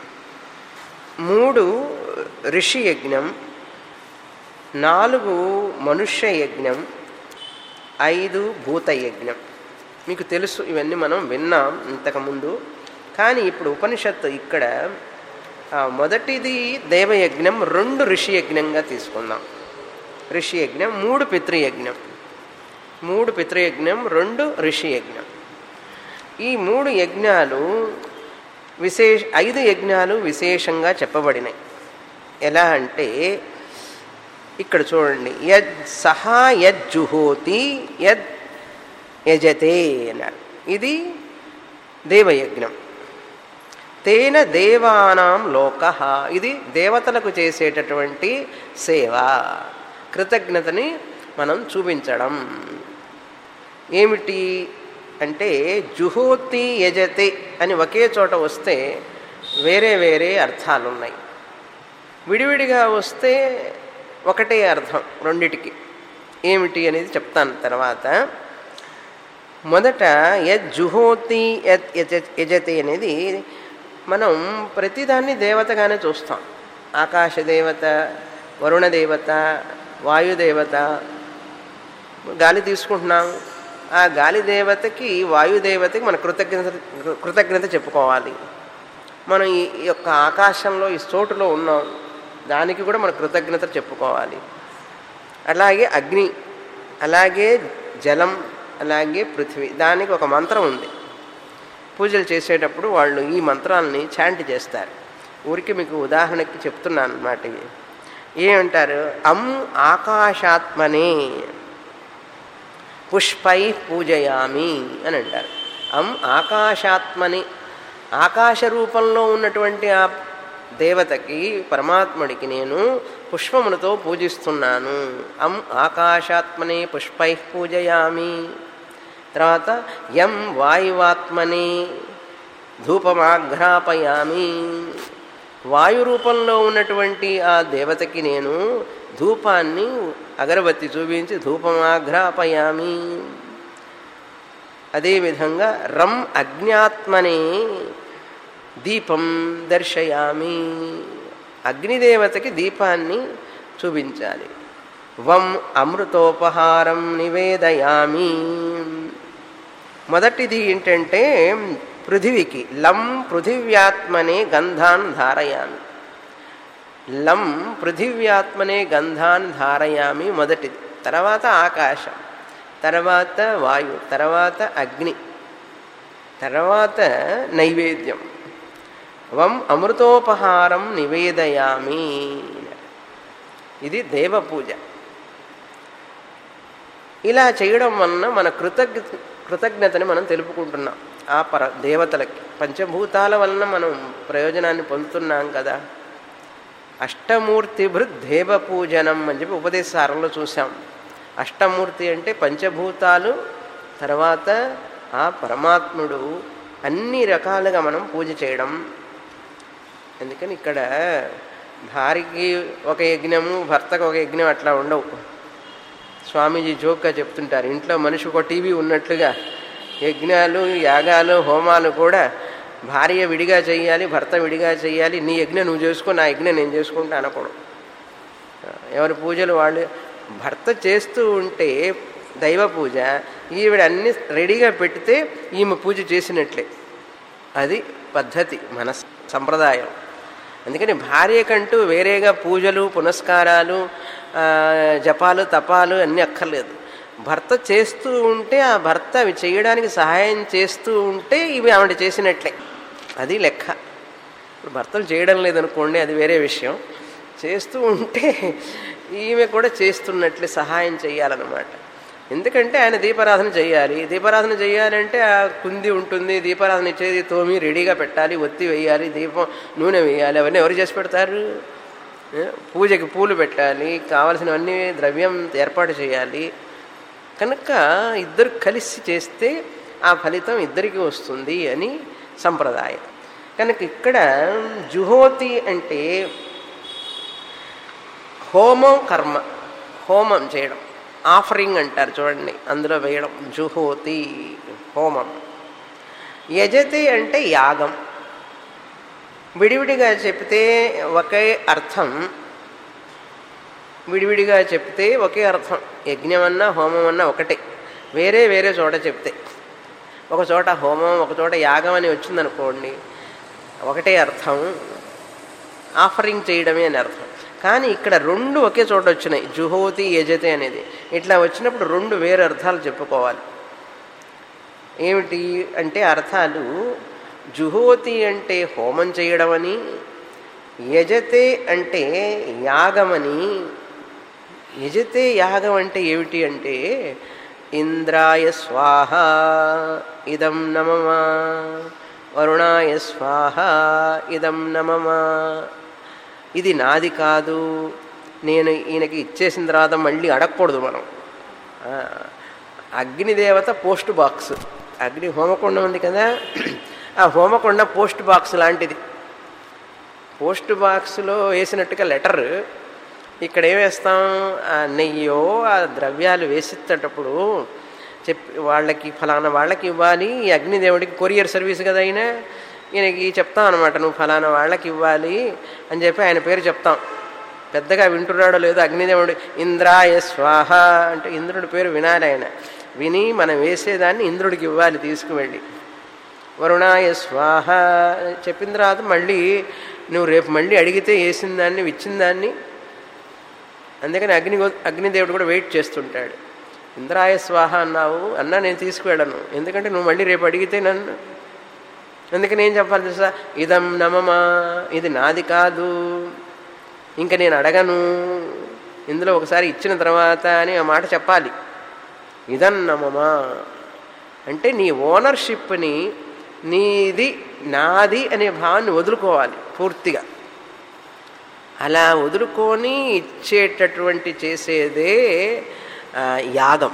మూడు ఋషి యజ్ఞం నాలుగు మనుష్య యజ్ఞం ఐదు భూతయజ్ఞం మీకు తెలుసు ఇవన్నీ మనం విన్నాం ఇంతకుముందు కానీ ఇప్పుడు ఉపనిషత్తు ఇక్కడ మొదటిది దేవయజ్ఞం రెండు ఋషి యజ్ఞంగా తీసుకుందాం ఋషి యజ్ఞం మూడు పితృయజ్ఞం మూడు పితృయజ్ఞం రెండు ఋషి యజ్ఞం ఈ మూడు యజ్ఞాలు విశేష ఐదు యజ్ఞాలు విశేషంగా చెప్పబడినాయి ఎలా అంటే ఇక్కడ చూడండి యద్ సహా యజ్జుహోతి యద్ యజతే అన్నారు ఇది దేవయజ్ఞం తేన దేవానాం లోక ఇది దేవతలకు చేసేటటువంటి సేవ కృతజ్ఞతని మనం చూపించడం ఏమిటి అంటే జుహోతి యజతే అని ఒకే చోట వస్తే వేరే వేరే అర్థాలు ఉన్నాయి విడివిడిగా వస్తే ఒకటే అర్థం రెండిటికి ఏమిటి అనేది చెప్తాను తర్వాత మొదట యద్ జుహోతి యద్ యజతి అనేది మనం ప్రతిదాన్ని దేవతగానే చూస్తాం ఆకాశ దేవత వరుణ దేవత వాయుదేవత గాలి తీసుకుంటున్నాం ఆ గాలి దేవతకి వాయుదేవతకి మన కృతజ్ఞత కృతజ్ఞత చెప్పుకోవాలి మనం ఈ యొక్క ఆకాశంలో ఈ చోటులో ఉన్నాం దానికి కూడా మన కృతజ్ఞత చెప్పుకోవాలి అలాగే అగ్ని అలాగే జలం అలాగే పృథ్వీ దానికి ఒక మంత్రం ఉంది పూజలు చేసేటప్పుడు వాళ్ళు ఈ మంత్రాలని చాంట్ చేస్తారు ఊరికి మీకు ఉదాహరణకి చెప్తున్నాను అన్నమాట ఇవి ఏమంటారు అం ఆకాశాత్మనే పుష్పై పూజయామి అని అంటారు అం ఆకాశాత్మని ఆకాశ రూపంలో ఉన్నటువంటి ఆ దేవతకి పరమాత్ముడికి నేను పుష్పములతో పూజిస్తున్నాను అం ఆకాశాత్మనే పుష్పై పూజయామి తర్వాత యం వాయువాత్మని ధూపమాఘ్రాపయామి వాయు రూపంలో ఉన్నటువంటి ఆ దేవతకి నేను ధూపాన్ని అగరబత్తి చూపించి ధూపమాఘ్రాపయామి అదేవిధంగా రం అజ్ఞాత్మనే దీపం దర్శయామి అగ్నిదేవతకి దీపాన్ని చూపించాలి వం అమృతోపహారం నివేదయామి మొదటిది ఏంటంటే పృథివికి లం పృథివ్యాత్మనే గంధాన్ ధారయామి లం పృథివ్యాత్మనే గంధాన్ ధారయామి మొదటిది తర్వాత ఆకాశం తర్వాత వాయు తర్వాత అగ్ని తర్వాత నైవేద్యం వం అమృతోపహారం నివేదయామి ఇది దేవపూజ ఇలా చేయడం వలన మన కృతజ్ఞ కృతజ్ఞతని మనం తెలుపుకుంటున్నాం ఆ పర దేవతలకి పంచభూతాల వలన మనం ప్రయోజనాన్ని పొందుతున్నాం కదా అష్టమూర్తిభృత్ దేవ పూజనం అని చెప్పి ఉపదేశారంలో చూసాం అష్టమూర్తి అంటే పంచభూతాలు తర్వాత ఆ పరమాత్ముడు అన్ని రకాలుగా మనం పూజ చేయడం అందుకని ఇక్కడ భార్యకి ఒక యజ్ఞము భర్తకు ఒక యజ్ఞం అట్లా ఉండవు స్వామీజీ జోక్గా చెప్తుంటారు ఇంట్లో మనిషి ఒక టీవీ ఉన్నట్లుగా యజ్ఞాలు యాగాలు హోమాలు కూడా భార్య విడిగా చేయాలి భర్త విడిగా చేయాలి నీ యజ్ఞం నువ్వు చేసుకో నా యజ్ఞం నేను చేసుకుంటా అనకూడదు ఎవరి పూజలు వాళ్ళు భర్త చేస్తూ ఉంటే దైవ పూజ ఈవిడ అన్ని రెడీగా పెడితే ఈమె పూజ చేసినట్లే అది పద్ధతి మన సంప్రదాయం అందుకని భార్యకంటూ వేరేగా పూజలు పునస్కారాలు జపాలు తపాలు అన్నీ అక్కర్లేదు భర్త చేస్తూ ఉంటే ఆ భర్త అవి చేయడానికి సహాయం చేస్తూ ఉంటే ఇవి ఆవిడ చేసినట్లే అది లెక్క ఇప్పుడు భర్తలు చేయడం లేదనుకోండి అది వేరే విషయం చేస్తూ ఉంటే ఈమె కూడా చేస్తున్నట్లే సహాయం చేయాలన్నమాట ఎందుకంటే ఆయన దీపారాధన చేయాలి దీపారాధన చేయాలంటే ఆ కుంది ఉంటుంది దీపారాధన ఇచ్చేది తోమి రెడీగా పెట్టాలి ఒత్తి వేయాలి దీపం నూనె వేయాలి అవన్నీ ఎవరు చేసి పెడతారు పూజకి పూలు పెట్టాలి కావలసినవన్నీ ద్రవ్యం ఏర్పాటు చేయాలి కనుక ఇద్దరు కలిసి చేస్తే ఆ ఫలితం ఇద్దరికి వస్తుంది అని సంప్రదాయం కనుక ఇక్కడ జుహోతి అంటే హోమం కర్మ హోమం చేయడం ఆఫరింగ్ అంటారు చూడండి అందులో వేయడం జుహోతి హోమం యజతి అంటే యాగం విడివిడిగా చెప్తే ఒకే అర్థం విడివిడిగా చెప్తే ఒకే అర్థం యజ్ఞం అన్నా హోమం అన్నా ఒకటే వేరే వేరే చోట చెప్తే ఒక చోట హోమం ఒక చోట యాగం అని వచ్చిందనుకోండి ఒకటే అర్థం ఆఫరింగ్ చేయడమే అని అర్థం కానీ ఇక్కడ రెండు ఒకే చోట వచ్చినాయి జుహోతి యజతే అనేది ఇట్లా వచ్చినప్పుడు రెండు వేరే అర్థాలు చెప్పుకోవాలి ఏమిటి అంటే అర్థాలు జుహోతి అంటే హోమం చేయడం అని యజతే అంటే యాగమని యజతే యాగం అంటే ఏమిటి అంటే ఇంద్రాయ స్వాహ ఇదం నమమా వరుణాయ స్వాహ ఇదం నమమా ఇది నాది కాదు నేను ఈయనకి ఇచ్చేసిన తర్వాత మళ్ళీ అడగకూడదు మనం అగ్నిదేవత పోస్ట్ బాక్స్ అగ్ని హోమకొండ ఉంది కదా ఆ హోమకొండ పోస్ట్ బాక్స్ లాంటిది పోస్ట్ బాక్స్లో వేసినట్టుగా లెటర్ ఇక్కడ ఏం వేస్తాం ఆ నెయ్యో ఆ ద్రవ్యాలు వేసేటప్పుడు చెప్పి వాళ్ళకి ఫలానా వాళ్ళకి ఇవ్వాలి ఈ అగ్నిదేవుడికి కొరియర్ సర్వీస్ కదా అయినా ఈయనకి చెప్తాం అనమాట నువ్వు ఫలానా వాళ్ళకి ఇవ్వాలి అని చెప్పి ఆయన పేరు చెప్తాం పెద్దగా వింటున్నాడో లేదో అగ్నిదేవుడు ఇంద్రాయ స్వాహ అంటే ఇంద్రుడి పేరు వినాలి ఆయన విని మనం వేసేదాన్ని ఇంద్రుడికి ఇవ్వాలి తీసుకువెళ్ళి వరుణాయ స్వాహ చెప్పిన తర్వాత మళ్ళీ నువ్వు రేపు మళ్ళీ అడిగితే వేసిన దాన్ని ఇచ్చిన దాన్ని అందుకని అగ్ని అగ్నిదేవుడు కూడా వెయిట్ చేస్తుంటాడు ఇంద్రాయ స్వాహ అన్నావు అన్నా నేను తీసుకువెళ్ళను ఎందుకంటే నువ్వు మళ్ళీ రేపు అడిగితే నన్ను అందుకని ఏం చెప్పాలి తెలుసా ఇదం నమమా ఇది నాది కాదు ఇంకా నేను అడగను ఇందులో ఒకసారి ఇచ్చిన తర్వాత అని ఆ మాట చెప్పాలి ఇదం నమమా అంటే నీ ఓనర్షిప్ని నీది నాది అనే భావాన్ని వదులుకోవాలి పూర్తిగా అలా వదులుకొని ఇచ్చేటటువంటి చేసేదే యాగం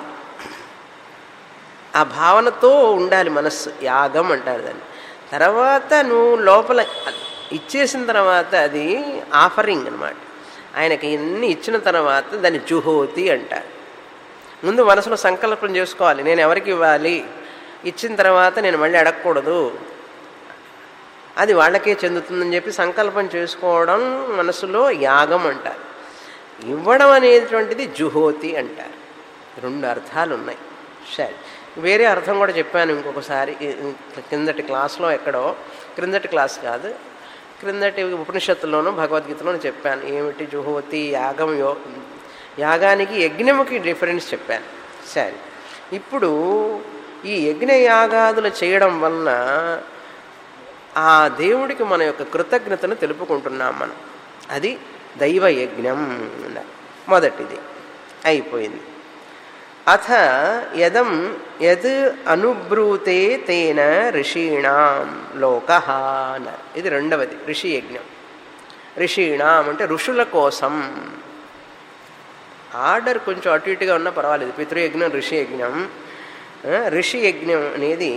ఆ భావనతో ఉండాలి మనస్సు యాగం అంటారు దాన్ని తర్వాత నువ్వు లోపల ఇచ్చేసిన తర్వాత అది ఆఫరింగ్ అనమాట ఆయనకి ఇన్ని ఇచ్చిన తర్వాత దాన్ని జుహోతి అంటారు ముందు మనసులో సంకల్పం చేసుకోవాలి నేను ఎవరికి ఇవ్వాలి ఇచ్చిన తర్వాత నేను మళ్ళీ అడగకూడదు అది వాళ్ళకే చెందుతుందని చెప్పి సంకల్పం చేసుకోవడం మనసులో యాగం అంటారు ఇవ్వడం అనేటువంటిది జుహోతి అంటారు రెండు అర్థాలు ఉన్నాయి సరే వేరే అర్థం కూడా చెప్పాను ఇంకొకసారి కిందటి క్లాస్లో ఎక్కడో క్రిందటి క్లాస్ కాదు క్రిందటి ఉపనిషత్తులోనూ భగవద్గీతలోనూ చెప్పాను ఏమిటి జుహోతి యాగం యో యాగానికి యజ్ఞముకి డిఫరెన్స్ చెప్పాను సరే ఇప్పుడు ఈ యజ్ఞ యాగాదులు చేయడం వలన ఆ దేవుడికి మన యొక్క కృతజ్ఞతను తెలుపుకుంటున్నాం మనం అది దైవ యజ్ఞం మొదటిది అయిపోయింది అథ యదం యద్ అనుబ్రూతే తేన ఋషీణాం లోక అన్నారు ఇది రెండవది ఋషి యజ్ఞం ఋషీణాం అంటే ఋషుల కోసం ఆర్డర్ కొంచెం అటు ఇటుగా ఉన్నా పర్వాలేదు పితృయజ్ఞం ఋషి యజ్ఞం ఋషి యజ్ఞం అనేది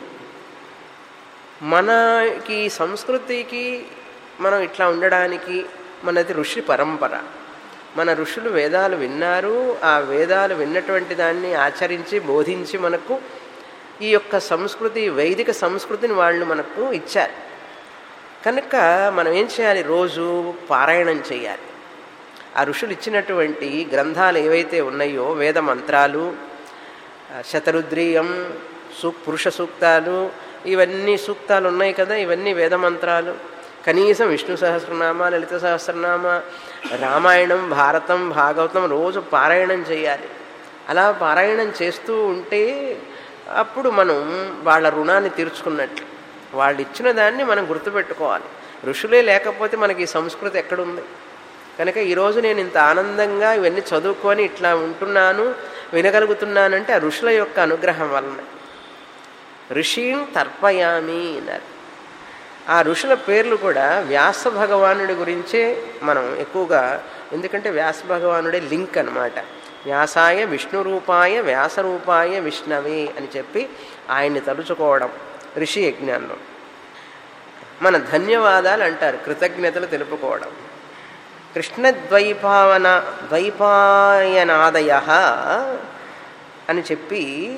మనకి సంస్కృతికి మనం ఇట్లా ఉండడానికి మనది ఋషి పరంపర మన ఋషులు వేదాలు విన్నారు ఆ వేదాలు విన్నటువంటి దాన్ని ఆచరించి బోధించి మనకు ఈ యొక్క సంస్కృతి వైదిక సంస్కృతిని వాళ్ళు మనకు ఇచ్చారు కనుక మనం ఏం చేయాలి రోజు పారాయణం చేయాలి ఆ ఋషులు ఇచ్చినటువంటి గ్రంథాలు ఏవైతే ఉన్నాయో వేద మంత్రాలు శతరుద్రీయం సూ పురుష సూక్తాలు ఇవన్నీ సూక్తాలు ఉన్నాయి కదా ఇవన్నీ వేద మంత్రాలు కనీసం విష్ణు సహస్రనామ లలిత సహస్రనామ రామాయణం భారతం భాగవతం రోజు పారాయణం చేయాలి అలా పారాయణం చేస్తూ ఉంటే అప్పుడు మనం వాళ్ళ రుణాన్ని తీర్చుకున్నట్లు వాళ్ళు ఇచ్చిన దాన్ని మనం గుర్తుపెట్టుకోవాలి ఋషులే లేకపోతే మనకి ఈ సంస్కృతి ఎక్కడుంది కనుక ఈరోజు నేను ఇంత ఆనందంగా ఇవన్నీ చదువుకొని ఇట్లా ఉంటున్నాను వినగలుగుతున్నానంటే ఆ ఋషుల యొక్క అనుగ్రహం వలన ఋషిం తర్పయామి అన్నారు ఆ ఋషుల పేర్లు కూడా వ్యాస భగవానుడి గురించే మనం ఎక్కువగా ఎందుకంటే వ్యాస భగవానుడే లింక్ అనమాట వ్యాసాయ విష్ణు రూపాయ వ్యాస రూపాయ విష్ణవే అని చెప్పి ఆయన్ని తలుచుకోవడం ఋషి యజ్ఞాల్లో మన ధన్యవాదాలు అంటారు కృతజ్ఞతలు తెలుపుకోవడం కృష్ణద్వైపావన ద్వైపాయనాదయ అని చెప్పి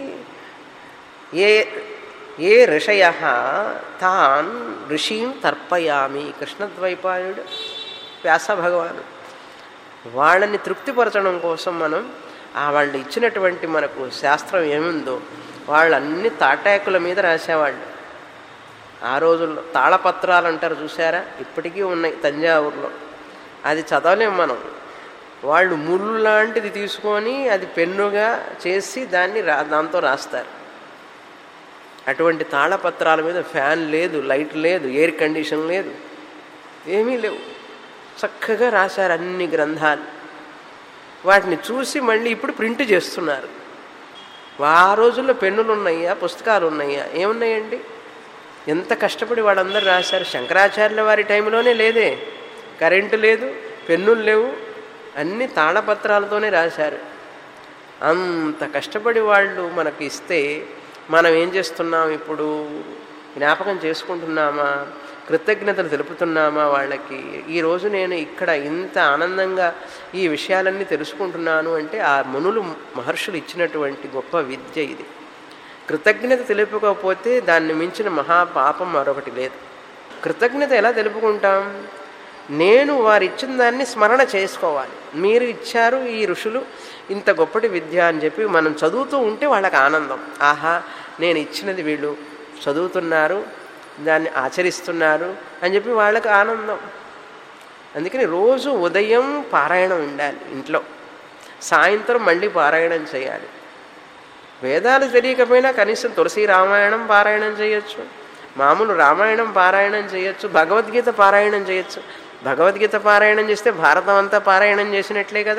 ఏ ఏ ఋషయ తాన్ ఋషిం తర్పయామి కృష్ణద్వైపాయుడు వ్యాస భగవాను వాళ్ళని తృప్తిపరచడం కోసం మనం ఆ వాళ్ళు ఇచ్చినటువంటి మనకు శాస్త్రం ఏముందో వాళ్ళన్ని తాటాకుల మీద రాసేవాళ్ళు ఆ రోజుల్లో తాళపత్రాలు అంటారు చూసారా ఇప్పటికీ ఉన్నాయి తంజావూరులో అది చదవలేం మనం వాళ్ళు ముళ్ళు లాంటిది తీసుకొని అది పెన్నుగా చేసి దాన్ని రా దాంతో రాస్తారు అటువంటి తాళపత్రాల మీద ఫ్యాన్ లేదు లైట్ లేదు ఎయిర్ కండిషన్ లేదు ఏమీ లేవు చక్కగా రాశారు అన్ని గ్రంథాలు వాటిని చూసి మళ్ళీ ఇప్పుడు ప్రింట్ చేస్తున్నారు ఆ రోజుల్లో పెన్నులు ఉన్నాయా పుస్తకాలు ఉన్నాయా ఏమున్నాయండి ఎంత కష్టపడి వాళ్ళందరూ రాశారు శంకరాచార్యుల వారి టైంలోనే లేదే కరెంటు లేదు పెన్నులు లేవు అన్ని తాళపత్రాలతోనే రాశారు అంత కష్టపడి వాళ్ళు మనకి ఇస్తే మనం ఏం చేస్తున్నాం ఇప్పుడు జ్ఞాపకం చేసుకుంటున్నామా కృతజ్ఞతలు తెలుపుతున్నామా వాళ్ళకి ఈరోజు నేను ఇక్కడ ఇంత ఆనందంగా ఈ విషయాలన్నీ తెలుసుకుంటున్నాను అంటే ఆ మునులు మహర్షులు ఇచ్చినటువంటి గొప్ప విద్య ఇది కృతజ్ఞత తెలుపుకోకపోతే దాన్ని మించిన మహాపాపం మరొకటి లేదు కృతజ్ఞత ఎలా తెలుపుకుంటాం నేను వారు ఇచ్చిన దాన్ని స్మరణ చేసుకోవాలి మీరు ఇచ్చారు ఈ ఋషులు ఇంత గొప్పటి విద్య అని చెప్పి మనం చదువుతూ ఉంటే వాళ్ళకి ఆనందం ఆహా నేను ఇచ్చినది వీళ్ళు చదువుతున్నారు దాన్ని ఆచరిస్తున్నారు అని చెప్పి వాళ్ళకి ఆనందం అందుకని రోజు ఉదయం పారాయణం ఉండాలి ఇంట్లో సాయంత్రం మళ్ళీ పారాయణం చేయాలి వేదాలు తెలియకపోయినా కనీసం తులసి రామాయణం పారాయణం చేయొచ్చు మామూలు రామాయణం పారాయణం చేయొచ్చు భగవద్గీత పారాయణం చేయొచ్చు భగవద్గీత పారాయణం చేస్తే భారతం అంతా పారాయణం చేసినట్లే కదా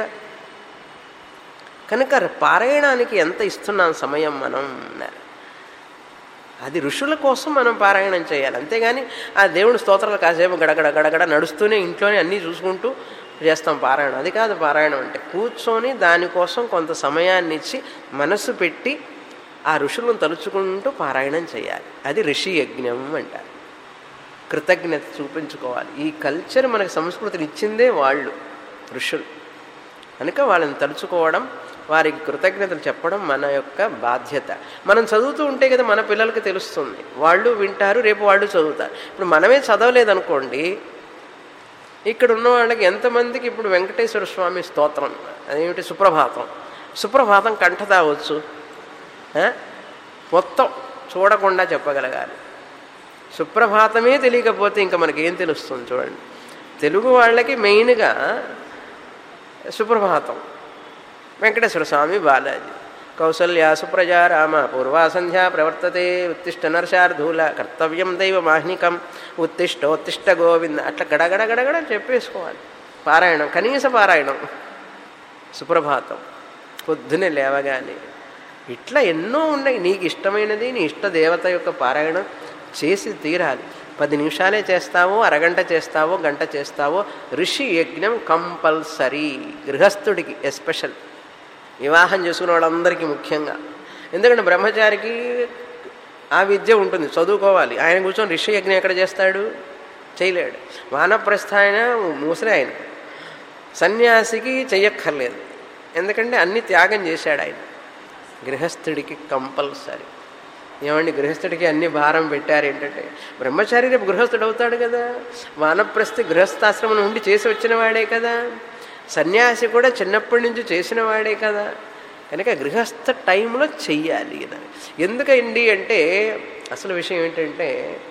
కనుక పారాయణానికి ఎంత ఇస్తున్నాం సమయం మనం అది ఋషుల కోసం మనం పారాయణం చేయాలి అంతేగాని ఆ దేవుని స్తోత్రాలు కాసేపు గడగడ గడగడ నడుస్తూనే ఇంట్లోనే అన్నీ చూసుకుంటూ చేస్తాం పారాయణం అది కాదు పారాయణం అంటే కూర్చొని దానికోసం కొంత సమయాన్ని ఇచ్చి మనస్సు పెట్టి ఆ ఋషులను తలుచుకుంటూ పారాయణం చేయాలి అది ఋషి యజ్ఞం అంటారు కృతజ్ఞత చూపించుకోవాలి ఈ కల్చర్ మనకి సంస్కృతిని ఇచ్చిందే వాళ్ళు ఋషులు కనుక వాళ్ళని తలుచుకోవడం వారికి కృతజ్ఞతలు చెప్పడం మన యొక్క బాధ్యత మనం చదువుతూ ఉంటే కదా మన పిల్లలకి తెలుస్తుంది వాళ్ళు వింటారు రేపు వాళ్ళు చదువుతారు ఇప్పుడు మనమే చదవలేదనుకోండి ఇక్కడ ఉన్న వాళ్ళకి ఎంతమందికి ఇప్పుడు వెంకటేశ్వర స్వామి స్తోత్రం అదేమిటి సుప్రభాతం సుప్రభాతం కంఠతావచ్చు ఆ? మొత్తం చూడకుండా చెప్పగలగాలి సుప్రభాతమే తెలియకపోతే ఇంకా మనకేం తెలుస్తుంది చూడండి తెలుగు వాళ్ళకి మెయిన్గా సుప్రభాతం వెంకటేశ్వర స్వామి బాలాజీ కౌసల్యా సుప్రజా రామ పూర్వా సంధ్యా ప్రవర్తతే ఉత్తిష్ట నర్షార్ధూల కర్తవ్యం దైవ మాహ్నికం ఉత్తిష్టోత్తిష్ట గోవింద అట్లా గడగడ గడగడ చెప్పేసుకోవాలి పారాయణం కనీస పారాయణం సుప్రభాతం పొద్దునే లేవగానే ఇట్లా ఎన్నో ఉన్నాయి నీకు ఇష్టమైనది నీ ఇష్ట దేవత యొక్క పారాయణం చేసి తీరాలి పది నిమిషాలే చేస్తావో అరగంట చేస్తావో గంట చేస్తావో ఋషి యజ్ఞం కంపల్సరీ గృహస్థుడికి ఎస్పెషల్ వివాహం చేసుకున్న వాళ్ళందరికీ ముఖ్యంగా ఎందుకంటే బ్రహ్మచారికి ఆ విద్య ఉంటుంది చదువుకోవాలి ఆయన కూర్చొని ఋషి యజ్ఞం ఎక్కడ చేస్తాడు చేయలేడు వానప్రస్థ ఆయన ముసలి ఆయన సన్యాసికి చెయ్యక్కర్లేదు ఎందుకంటే అన్ని త్యాగం చేశాడు ఆయన గృహస్థుడికి కంపల్సరీ ఏమండి గృహస్థుడికి అన్ని భారం పెట్టారు ఏంటంటే బ్రహ్మచారి రేపు గృహస్థుడు అవుతాడు కదా వానప్రస్థి గృహస్థాశ్రమం ఉండి చేసి వచ్చిన వాడే కదా సన్యాసి కూడా చిన్నప్పటి నుంచి చేసిన వాడే కదా కనుక గృహస్థ టైంలో చెయ్యాలి ఇది ఎందుకండి అంటే అసలు విషయం ఏంటంటే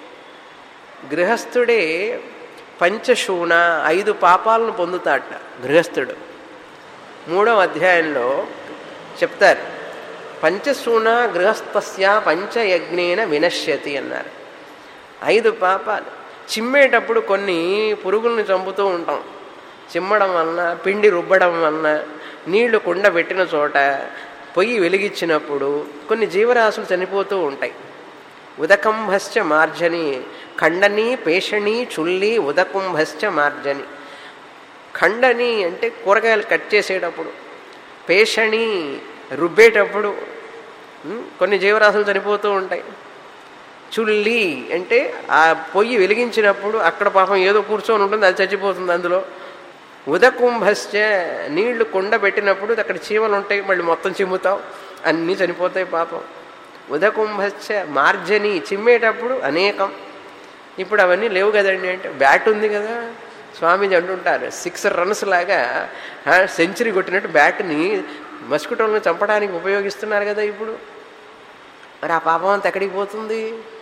గృహస్థుడే పంచశూణ ఐదు పాపాలను పొందుతాట గృహస్థుడు మూడవ అధ్యాయంలో చెప్తారు పంచశూణ గృహస్థస్య పంచయజ్ఞేన వినశ్యతి అన్నారు ఐదు పాపాలు చిమ్మేటప్పుడు కొన్ని పురుగుల్ని చంపుతూ ఉంటాం చిమ్మడం వలన పిండి రుబ్బడం వలన నీళ్లు కుండ పెట్టిన చోట పొయ్యి వెలిగించినప్పుడు కొన్ని జీవరాశులు చనిపోతూ ఉంటాయి ఉదకంభశ్చ మార్జని ఖండని పేషణి చుల్లి ఉదకుంభశ్చ మార్జని ఖండని అంటే కూరగాయలు కట్ చేసేటప్పుడు పేషణి రుబ్బేటప్పుడు ఉం, కొన్ని జీవరాశులు చనిపోతూ ఉంటాయి చుల్లి అంటే ఆ పొయ్యి వెలిగించినప్పుడు అక్కడ పాపం ఏదో కూర్చొని ఉంటుంది అది చచ్చిపోతుంది అందులో ఉదకుంభశ్చ నీళ్లు కుండ పెట్టినప్పుడు అక్కడ చీమలు ఉంటాయి మళ్ళీ మొత్తం చిమ్ముతాం అన్నీ చనిపోతాయి పాపం ఉదకుంభశ్చ మార్జని చిమ్మేటప్పుడు అనేకం ఇప్పుడు అవన్నీ లేవు కదండి అంటే బ్యాట్ ఉంది కదా స్వామీజీ అంటుంటారు సిక్స్ రన్స్ లాగా సెంచరీ కొట్టినట్టు బ్యాట్ని మస్కిటోలను చంపడానికి ఉపయోగిస్తున్నారు కదా ఇప్పుడు మరి ఆ పాపం అంతా ఎక్కడికి పోతుంది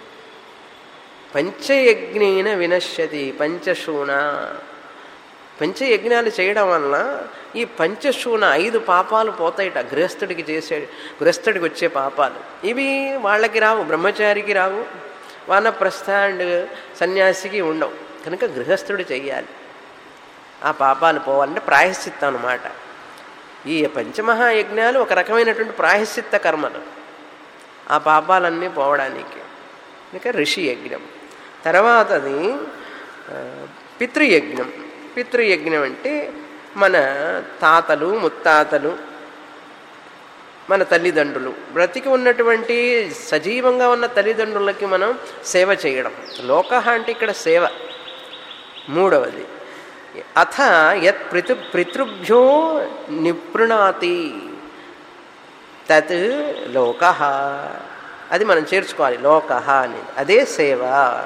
పంచయజ్ఞేన వినశ్యతి పంచశూన పంచయజ్ఞాలు చేయడం వలన ఈ పంచశూన ఐదు పాపాలు పోతాయిట గృహస్థుడికి చేసే గృహస్థుడికి వచ్చే పాపాలు ఇవి వాళ్ళకి రావు బ్రహ్మచారికి రావు వానప్రస్థ అండ్ సన్యాసికి ఉండవు కనుక గృహస్థుడు చెయ్యాలి ఆ పాపాలు పోవాలంటే ప్రాయశ్చిత్తం అన్నమాట ఈ పంచమహాయజ్ఞాలు ఒక రకమైనటువంటి ప్రాయశ్చిత్త కర్మలు ఆ పాపాలన్నీ పోవడానికి ఇంకా ఋషి యజ్ఞం తర్వాతది ఆ, పితృయజ్ఞం పితృయజ్ఞం అంటే మన తాతలు ముత్తాతలు మన తల్లిదండ్రులు బ్రతికి ఉన్నటువంటి సజీవంగా ఉన్న తల్లిదండ్రులకి మనం సేవ చేయడం లోక అంటే ఇక్కడ సేవ మూడవది అథ యత్ పితృ పితృభ్యో నిపృణాతి తత్ లోక అది మనం చేర్చుకోవాలి లోక అని అదే సేవ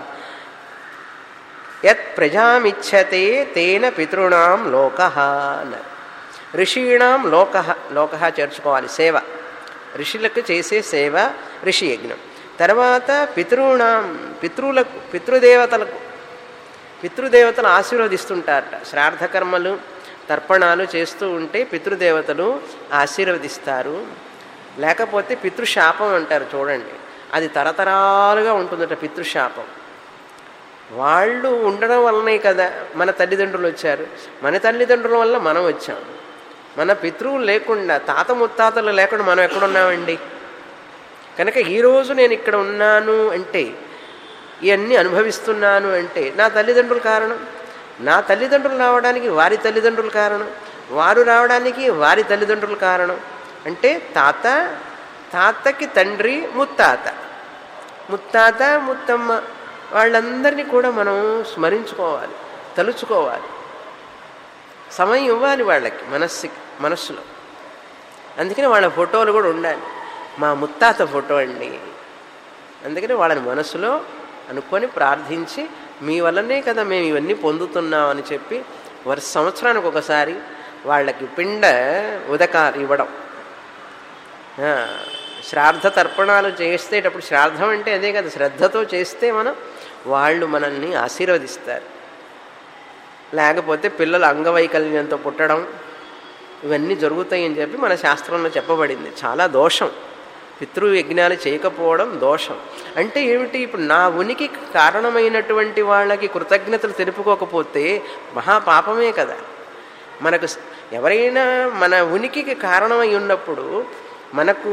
యత్ ప్రజామిచ్చతే తేన పితృణాం లోక అన్నారు ఋషీణాం లోక లోక చేర్చుకోవాలి సేవ ఋషులకు చేసే సేవ ఋషి యజ్ఞం తర్వాత పితృణాం పితృలకు పితృదేవతలకు పితృదేవతలు ఆశీర్వదిస్తుంటారట శ్రాద్ధ కర్మలు తర్పణాలు చేస్తూ ఉంటే పితృదేవతలు ఆశీర్వదిస్తారు లేకపోతే పితృశాపం అంటారు చూడండి అది తరతరాలుగా ఉంటుందట పితృశాపం వాళ్ళు ఉండడం వల్లనే కదా మన తల్లిదండ్రులు వచ్చారు మన తల్లిదండ్రుల వల్ల మనం వచ్చాం మన పితృవులు లేకుండా తాత ముత్తాతలు లేకుండా మనం ఎక్కడున్నామండి కనుక ఈరోజు నేను ఇక్కడ ఉన్నాను అంటే ఇవన్నీ అనుభవిస్తున్నాను అంటే నా తల్లిదండ్రుల కారణం నా తల్లిదండ్రులు రావడానికి వారి తల్లిదండ్రుల కారణం వారు రావడానికి వారి తల్లిదండ్రుల కారణం అంటే తాత తాతకి తండ్రి ముత్తాత ముత్తాత ముత్తమ్మ వాళ్ళందరినీ కూడా మనం స్మరించుకోవాలి తలుచుకోవాలి సమయం ఇవ్వాలి వాళ్ళకి మనస్సుకి మనస్సులో అందుకని వాళ్ళ ఫోటోలు కూడా ఉండాలి మా ముత్తాత ఫోటో అండి అందుకని వాళ్ళని మనసులో అనుకొని ప్రార్థించి మీ వల్లనే కదా మేము ఇవన్నీ పొందుతున్నామని చెప్పి వరుస సంవత్సరానికి ఒకసారి వాళ్ళకి పిండ ఉదకాలు ఇవ్వడం ఆ, శ్రాద్ధ తర్పణాలు చేసేటప్పుడు శ్రాద్ధం అంటే అదే కదా శ్రద్ధతో చేస్తే మనం వాళ్ళు మనల్ని ఆశీర్వదిస్తారు లేకపోతే పిల్లలు అంగవైకల్యంతో పుట్టడం ఇవన్నీ జరుగుతాయని చెప్పి మన శాస్త్రంలో చెప్పబడింది చాలా దోషం పితృ యజ్ఞాలు చేయకపోవడం దోషం అంటే ఏమిటి ఇప్పుడు నా ఉనికి కారణమైనటువంటి వాళ్ళకి కృతజ్ఞతలు తెలుపుకోకపోతే మహాపాపమే కదా మనకు స- ఎవరైనా మన ఉనికికి కారణమై ఉన్నప్పుడు మనకు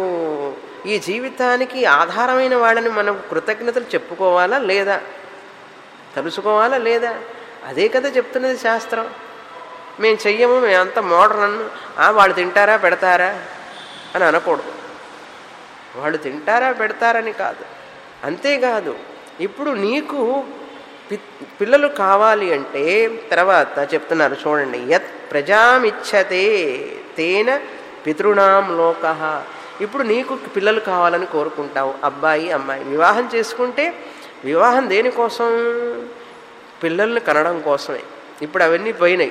ఈ జీవితానికి ఆధారమైన వాళ్ళని మనం కృతజ్ఞతలు చెప్పుకోవాలా లేదా తెలుసుకోవాలా లేదా అదే కదా చెప్తున్నది శాస్త్రం మేము చెయ్యము మేము అంత మోడర్న్ ఆ వాళ్ళు తింటారా పెడతారా అని అనకూడదు వాళ్ళు తింటారా పెడతారని కాదు అంతేకాదు ఇప్పుడు నీకు పి- పిల్లలు కావాలి అంటే తర్వాత చెప్తున్నారు చూడండి యత్ ప్రజామిచ్చతే తేన పితృణాం లోక ఇప్పుడు నీకు పిల్లలు కావాలని కోరుకుంటావు అబ్బాయి అమ్మాయి వివాహం చేసుకుంటే వివాహం దేనికోసం పిల్లల్ని కనడం కోసమే ఇప్పుడు అవన్నీ పోయినాయి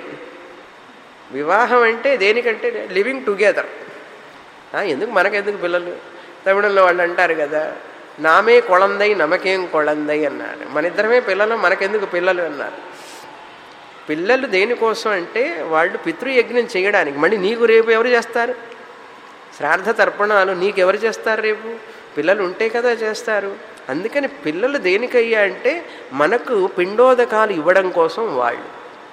వివాహం అంటే దేనికంటే లివింగ్ టుగెదర్ ఎందుకు మనకెందుకు పిల్లలు తమిళంలో వాళ్ళు అంటారు కదా నామే కొళందై నమకేం కొళందై అన్నారు మన ఇద్దరమే పిల్లలు మనకెందుకు పిల్లలు అన్నారు పిల్లలు దేనికోసం అంటే వాళ్ళు పితృయజ్ఞం చేయడానికి మళ్ళీ నీకు రేపు ఎవరు చేస్తారు శ్రాద్ధ తర్పణాలు నీకు ఎవరు చేస్తారు రేపు పిల్లలు ఉంటే కదా చేస్తారు అందుకని పిల్లలు దేనికయ్యా అంటే మనకు పిండోదకాలు ఇవ్వడం కోసం వాళ్ళు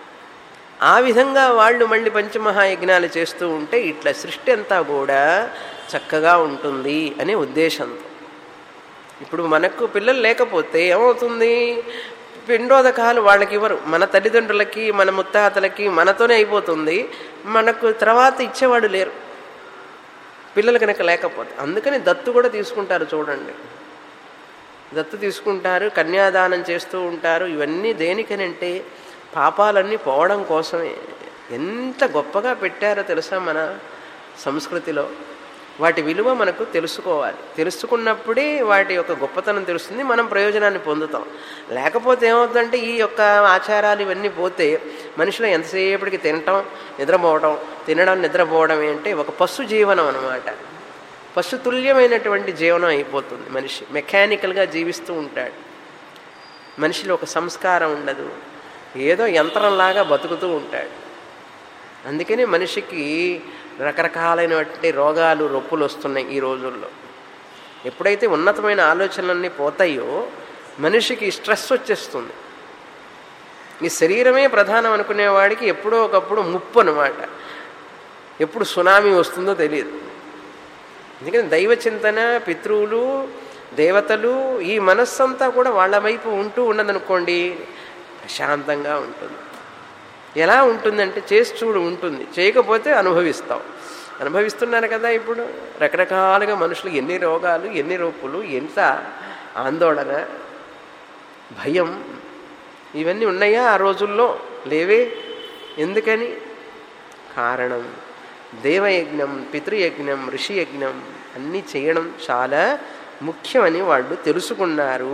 ఆ విధంగా వాళ్ళు మళ్ళీ పంచమహాయజ్ఞాలు చేస్తూ ఉంటే ఇట్లా సృష్టి అంతా కూడా చక్కగా ఉంటుంది అనే ఉద్దేశంతో ఇప్పుడు మనకు పిల్లలు లేకపోతే ఏమవుతుంది పిండోదకాలు వాళ్ళకి ఇవ్వరు మన తల్లిదండ్రులకి మన ముత్తాతలకి మనతోనే అయిపోతుంది మనకు తర్వాత ఇచ్చేవాడు లేరు పిల్లలు కనుక లేకపోతే అందుకని దత్తు కూడా తీసుకుంటారు చూడండి దత్తు తీసుకుంటారు కన్యాదానం చేస్తూ ఉంటారు ఇవన్నీ దేనికనంటే పాపాలన్నీ పోవడం కోసమే ఎంత గొప్పగా పెట్టారో తెలుసా మన సంస్కృతిలో వాటి విలువ మనకు తెలుసుకోవాలి తెలుసుకున్నప్పుడే వాటి యొక్క గొప్పతనం తెలుస్తుంది మనం ప్రయోజనాన్ని పొందుతాం లేకపోతే ఏమవుతుందంటే ఈ యొక్క ఆచారాలు ఇవన్నీ పోతే మనిషిలో ఎంతసేపటికి తినటం నిద్రపోవడం తినడం నిద్రపోవడం అంటే ఒక పశు జీవనం అనమాట పశుతుల్యమైనటువంటి జీవనం అయిపోతుంది మనిషి మెకానికల్గా జీవిస్తూ ఉంటాడు మనిషిలో ఒక సంస్కారం ఉండదు ఏదో యంత్రంలాగా బతుకుతూ ఉంటాడు అందుకని మనిషికి రకరకాలైనటువంటి రోగాలు రొప్పులు వస్తున్నాయి ఈ రోజుల్లో ఎప్పుడైతే ఉన్నతమైన ఆలోచనలన్నీ పోతాయో మనిషికి స్ట్రెస్ వచ్చేస్తుంది ఈ శరీరమే ప్రధానం అనుకునేవాడికి ఎప్పుడో ఒకప్పుడు ముప్పు అనమాట ఎప్పుడు సునామీ వస్తుందో తెలియదు ఎందుకంటే దైవ చింతన పితృవులు దేవతలు ఈ మనస్సంతా కూడా వాళ్ళ వైపు ఉంటూ ఉన్నదనుకోండి ప్రశాంతంగా ఉంటుంది ఎలా ఉంటుందంటే చేసి చూడు ఉంటుంది చేయకపోతే అనుభవిస్తాం అనుభవిస్తున్నారు కదా ఇప్పుడు రకరకాలుగా మనుషులు ఎన్ని రోగాలు ఎన్ని రూపులు ఎంత ఆందోళన భయం ఇవన్నీ ఉన్నాయా ఆ రోజుల్లో లేవే ఎందుకని కారణం దేవయజ్ఞం పితృయజ్ఞం ఋషియజ్ఞం అన్నీ చేయడం చాలా ముఖ్యమని వాళ్ళు తెలుసుకున్నారు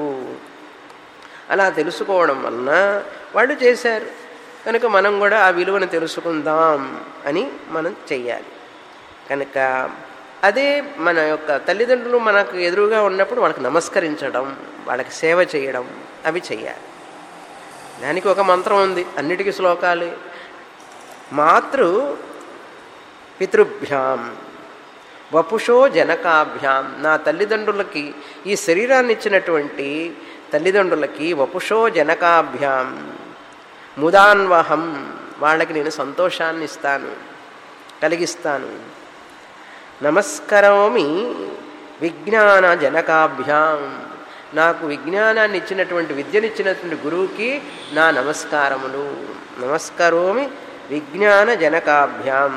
అలా తెలుసుకోవడం వలన వాళ్ళు చేశారు కనుక మనం కూడా ఆ విలువను తెలుసుకుందాం అని మనం చెయ్యాలి కనుక అదే మన యొక్క తల్లిదండ్రులు మనకు ఎదురుగా ఉన్నప్పుడు వాళ్ళకి నమస్కరించడం వాళ్ళకి సేవ చేయడం అవి చెయ్యాలి దానికి ఒక మంత్రం ఉంది అన్నిటికీ శ్లోకాలు మాతృ పితృభ్యాం వపుషో జనకాభ్యాం నా తల్లిదండ్రులకి ఈ శరీరాన్ని ఇచ్చినటువంటి తల్లిదండ్రులకి వపుషో జనకాభ్యాం ముదాన్వహం వాళ్ళకి నేను సంతోషాన్ని ఇస్తాను కలిగిస్తాను నమస్కరోమి విజ్ఞాన జనకాభ్యాం నాకు విజ్ఞానాన్ని ఇచ్చినటువంటి విద్యనిచ్చినటువంటి గురువుకి నా నమస్కారములు నమస్కరోమి విజ్ఞాన జనకాభ్యాం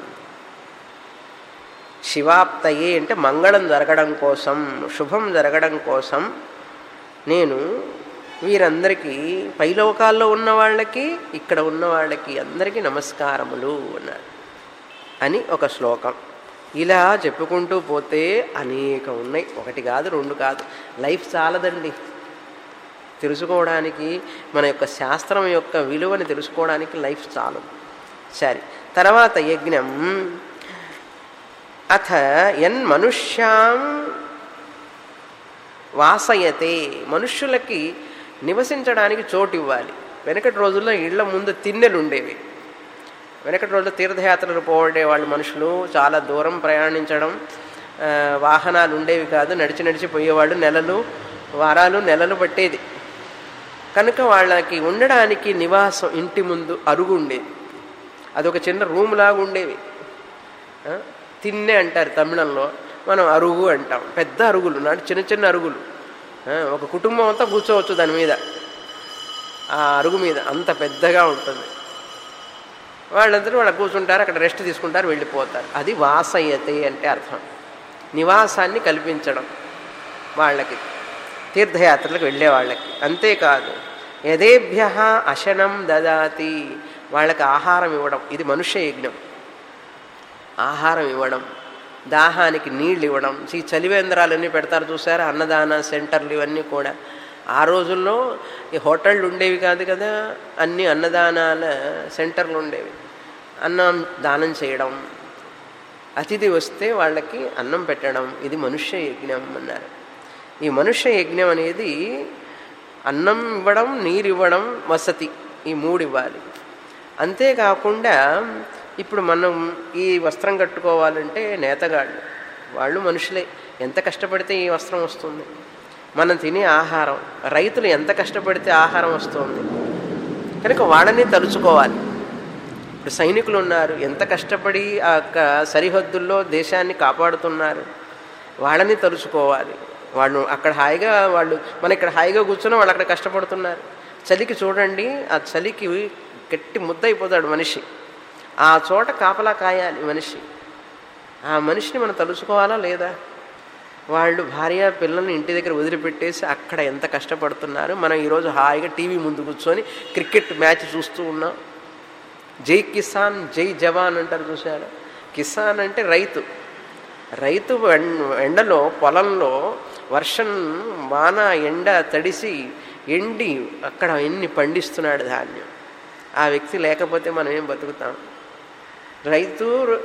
శివాప్తయే అంటే మంగళం జరగడం కోసం శుభం జరగడం కోసం నేను వీరందరికీ పైలోకాల్లో ఉన్న వాళ్ళకి ఇక్కడ ఉన్న వాళ్ళకి అందరికీ నమస్కారములు అన్నాడు అని ఒక శ్లోకం ఇలా చెప్పుకుంటూ పోతే అనేక ఉన్నాయి ఒకటి కాదు రెండు కాదు లైఫ్ చాలదండి తెలుసుకోవడానికి మన యొక్క శాస్త్రం యొక్క విలువని తెలుసుకోవడానికి లైఫ్ చాలు సరే తర్వాత యజ్ఞం అథ ఎన్ మనుష్యాం వాసయతే మనుష్యులకి నివసించడానికి చోటు ఇవ్వాలి వెనకటి రోజుల్లో ఇళ్ల ముందు తిన్నెలు ఉండేవి వెనకటి రోజుల్లో తీర్థయాత్రలు పోవడే వాళ్ళు మనుషులు చాలా దూరం ప్రయాణించడం ఆ, వాహనాలు ఉండేవి కాదు నడిచి నడిచి పోయేవాళ్ళు నెలలు వారాలు నెలలు పట్టేది కనుక వాళ్ళకి ఉండడానికి నివాసం ఇంటి ముందు అరుగు ఉండేది అదొక చిన్న రూమ్ లాగా ఉండేవి ఆ, తిన్నె అంటారు తమిళంలో మనం అరుగు అంటాం పెద్ద అరుగులు నాటి చిన్న చిన్న అరుగులు ఆ, ఒక కుటుంబం అంతా కూర్చోవచ్చు దాని మీద ఆ అరుగు మీద అంత పెద్దగా ఉంటుంది వాళ్ళందరూ వాళ్ళ కూర్చుంటారు అక్కడ రెస్ట్ తీసుకుంటారు వెళ్ళిపోతారు అది వాసయ్యతే అంటే అర్థం నివాసాన్ని కల్పించడం వాళ్ళకి తీర్థయాత్రలకు వెళ్ళే వాళ్ళకి అంతేకాదు యథేభ్య అశనం దదాతి వాళ్ళకి ఆహారం ఇవ్వడం ఇది మనుష్య యజ్ఞం ఆహారం ఇవ్వడం దాహానికి నీళ్ళు ఇవ్వడం ఈ చలివేంద్రాలన్నీ పెడతారు చూసారా అన్నదాన సెంటర్లు ఇవన్నీ కూడా ఆ రోజుల్లో ఈ హోటళ్ళు ఉండేవి కాదు కదా అన్ని అన్నదానాల సెంటర్లు ఉండేవి అన్నం దానం చేయడం అతిథి వస్తే వాళ్ళకి అన్నం పెట్టడం ఇది మనుష్య యజ్ఞం అన్నారు ఈ మనుష్య యజ్ఞం అనేది అన్నం ఇవ్వడం నీరు ఇవ్వడం వసతి ఈ మూడు ఇవ్వాలి అంతేకాకుండా ఇప్పుడు మనం ఈ వస్త్రం కట్టుకోవాలంటే నేతగాళ్ళు వాళ్ళు మనుషులే ఎంత కష్టపడితే ఈ వస్త్రం వస్తుంది మనం తినే ఆహారం రైతులు ఎంత కష్టపడితే ఆహారం వస్తుంది కనుక వాళ్ళని తలుచుకోవాలి ఇప్పుడు సైనికులు ఉన్నారు ఎంత కష్టపడి ఆ యొక్క సరిహద్దుల్లో దేశాన్ని కాపాడుతున్నారు వాళ్ళని తలుచుకోవాలి వాళ్ళు అక్కడ హాయిగా వాళ్ళు మన ఇక్కడ హాయిగా కూర్చున్న వాళ్ళు అక్కడ కష్టపడుతున్నారు చలికి చూడండి ఆ చలికి గట్టి ముద్ద అయిపోతాడు మనిషి ఆ చోట కాపలా కాయాలి మనిషి ఆ మనిషిని మనం తలుచుకోవాలా లేదా వాళ్ళు భార్య పిల్లల్ని ఇంటి దగ్గర వదిలిపెట్టేసి అక్కడ ఎంత కష్టపడుతున్నారు మనం ఈరోజు హాయిగా టీవీ ముందు కూర్చొని క్రికెట్ మ్యాచ్ చూస్తూ ఉన్నాం జై కిసాన్ జై జవాన్ అంటారు చూసారు కిసాన్ అంటే రైతు రైతు ఎం- ఎండలో పొలంలో వర్షం వాన ఎండ తడిసి ఎండి అక్కడ ఎన్ని పండిస్తున్నాడు ధాన్యం ఆ వ్యక్తి లేకపోతే మనం ఏం బతుకుతాం రైతు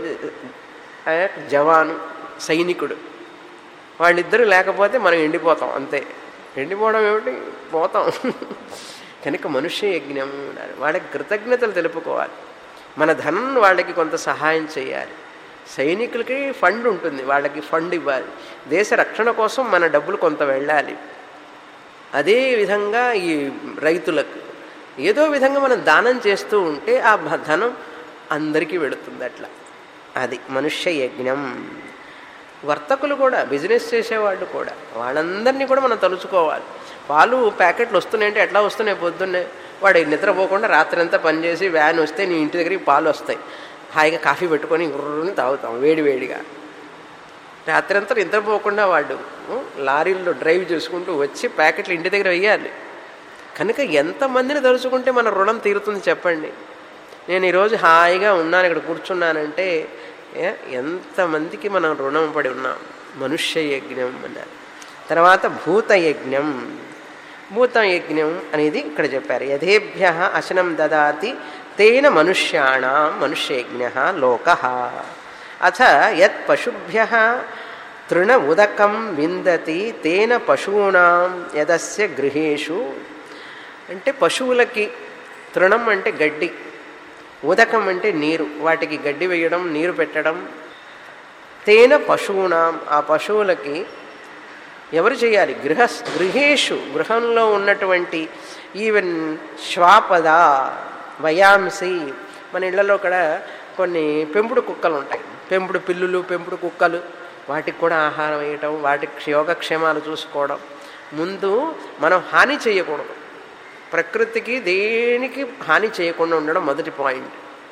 ఆ, జవాను సైనికుడు వాళ్ళిద్దరూ లేకపోతే మనం ఎండిపోతాం అంతే ఎండిపోవడం ఏమిటి పోతాం కనుక మనుష్య యజ్ఞం అన్నారు వాళ్ళకి కృతజ్ఞతలు తెలుపుకోవాలి మన ధనం వాళ్ళకి కొంత సహాయం చేయాలి సైనికులకి ఫండ్ ఉంటుంది వాళ్ళకి ఫండ్ ఇవ్వాలి దేశ రక్షణ కోసం మన డబ్బులు కొంత వెళ్ళాలి అదే విధంగా ఈ రైతులకు ఏదో విధంగా మనం దానం చేస్తూ ఉంటే ఆ భ- ధనం అందరికీ వెళుతుంది అట్లా అది మనుష్య యజ్ఞం వర్తకులు కూడా బిజినెస్ చేసేవాళ్ళు కూడా వాళ్ళందరినీ కూడా మనం తలుచుకోవాలి పాలు ప్యాకెట్లు వస్తున్నాయంటే ఎట్లా వస్తున్నాయి పొద్దున్నే వాడు నిద్రపోకుండా రాత్రి అంతా పనిచేసి వ్యాన్ వస్తే నీ ఇంటి దగ్గరికి పాలు వస్తాయి హాయిగా కాఫీ పెట్టుకొని గుర్రుని తాగుతాం వేడి వేడిగా రాత్రి అంతా నిద్రపోకుండా వాడు ఉం, లారీల్లో డ్రైవ్ చేసుకుంటూ వచ్చి ప్యాకెట్లు ఇంటి దగ్గర వెయ్యాలి కనుక ఎంతమందిని తలుచుకుంటే మన రుణం తీరుతుంది చెప్పండి నేను ఈరోజు హాయిగా ఉన్నాను ఇక్కడ కూర్చున్నానంటే ఏ, ఎంతమందికి మనం రుణం పడి ఉన్నాం మనుష్య యజ్ఞం అన్నారు తర్వాత భూతయజ్ఞం భూతయజ్ఞం అనేది ఇక్కడ చెప్పారు యథేభ్య అశనం దదాతి తేన మనుష్యాణం మనుష్యయజ్ఞ లోక అథ యత్ పశుభ్య తృణ ఉదకం విందతి తేన పశూనాం యదస్య గృహేషు అంటే పశువులకి తృణం అంటే గడ్డి ఉదకం అంటే నీరు వాటికి గడ్డి వేయడం నీరు పెట్టడం తేన పశువునాం ఆ పశువులకి ఎవరు చేయాలి గృహ గృహేషు గృహంలో ఉన్నటువంటి ఈవెన్ శ్వాపద వయాంసి మన ఇళ్లలో కూడా కొన్ని పెంపుడు కుక్కలు ఉంటాయి పెంపుడు పిల్లులు పెంపుడు కుక్కలు వాటికి కూడా ఆహారం వేయటం వాటికి యోగక్షేమాలు చూసుకోవడం ముందు మనం హాని చేయకూడదు ప్రకృతికి దేనికి హాని చేయకుండా ఉండడం మొదటి పాయింట్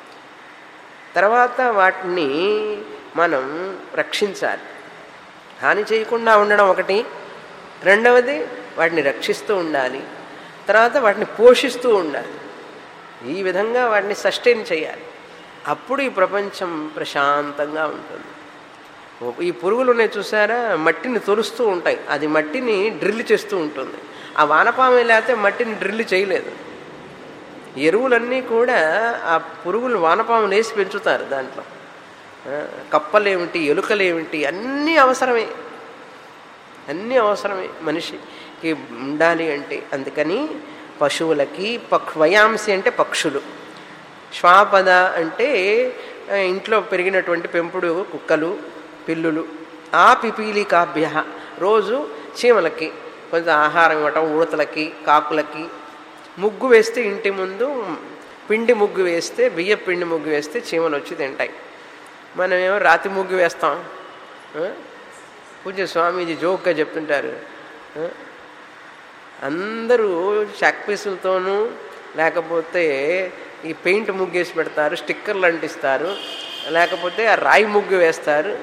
తర్వాత వాటిని మనం రక్షించాలి హాని చేయకుండా ఉండడం ఒకటి రెండవది వాటిని రక్షిస్తూ ఉండాలి తర్వాత వాటిని పోషిస్తూ ఉండాలి ఈ విధంగా వాటిని సస్టైన్ చేయాలి అప్పుడు ఈ ప్రపంచం ప్రశాంతంగా ఉంటుంది ఈ పురుగులు ఉన్నాయి చూసారా మట్టిని తొలుస్తూ ఉంటాయి అది మట్టిని డ్రిల్ చేస్తూ ఉంటుంది ఆ వానపాము లేకపోతే మట్టిని డ్రిల్ చేయలేదు ఎరువులన్నీ కూడా ఆ పురుగులు వానపాములు వేసి పెంచుతారు దాంట్లో ఆ, కప్పలేమిటి ఎలుకలేమిటి అన్నీ అవసరమే అన్నీ అవసరమే మనిషికి ఉండాలి అంటే అందుకని పశువులకి పక్ష వయాంసి అంటే పక్షులు శ్వాపద అంటే ఆ, ఇంట్లో పెరిగినటువంటి పెంపుడు కుక్కలు పిల్లులు ఆ పిపీలికాభ్య రోజు చీమలకి కొంచెం ఆహారం ఇవ్వటం ఉడతలకి కాకులకి ముగ్గు వేస్తే ఇంటి ముందు పిండి ముగ్గు వేస్తే బియ్య పిండి ముగ్గు వేస్తే చీమలు వచ్చి తింటాయి మనమేమో రాతి ముగ్గు వేస్తాం ఆ? పూజ్య స్వామీజీ జోక్గా చెప్తుంటారు ఆ? అందరూ చాక్ పీసులతోనూ లేకపోతే ఈ పెయింట్ ముగ్గేసి పెడతారు స్టిక్కర్లు అంటిస్తారు లేకపోతే ఆ రాయి ముగ్గు వేస్తారు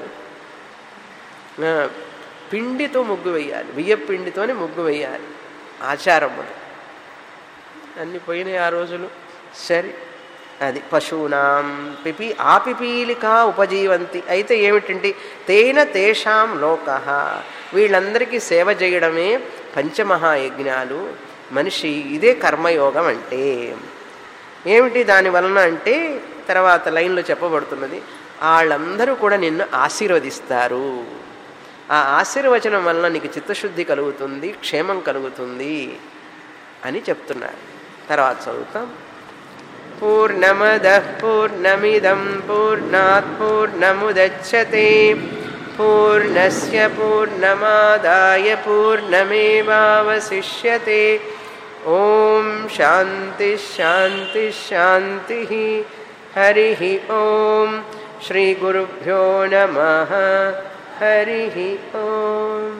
ఆ, పిండితో ముగ్గు వేయాలి బియ్య పిండితోనే ముగ్గు వేయాలి ఆచారం అది అన్ని పోయినాయి ఆ రోజులు సరే అది పశూనాం పిపి ఆ పిపీలిక ఉపజీవంతి అయితే ఏమిటంటే తేన తేషాం లోక వీళ్ళందరికీ సేవ చేయడమే పంచమహాయజ్ఞాలు మనిషి ఇదే కర్మయోగం అంటే ఏమిటి దాని వలన అంటే తర్వాత లైన్లో చెప్పబడుతున్నది వాళ్ళందరూ కూడా నిన్ను ఆశీర్వదిస్తారు ఆ ఆశీర్వచనం వలన నీకు చిత్తశుద్ధి కలుగుతుంది క్షేమం కలుగుతుంది అని చెప్తున్నారు తర్వాత చదువుతాం పూర్ణమద పూర్ణమిదం పూర్ణాత్ పూర్ణముదచ్చతే పూర్ణస్య పూర్ణమాదాయ పూర్ణమేవావశిష్యతే ఓం శాంతి శాంతి శాంతి హరి ఓం శ్రీ గురుభ్యో నమ హరి ఓం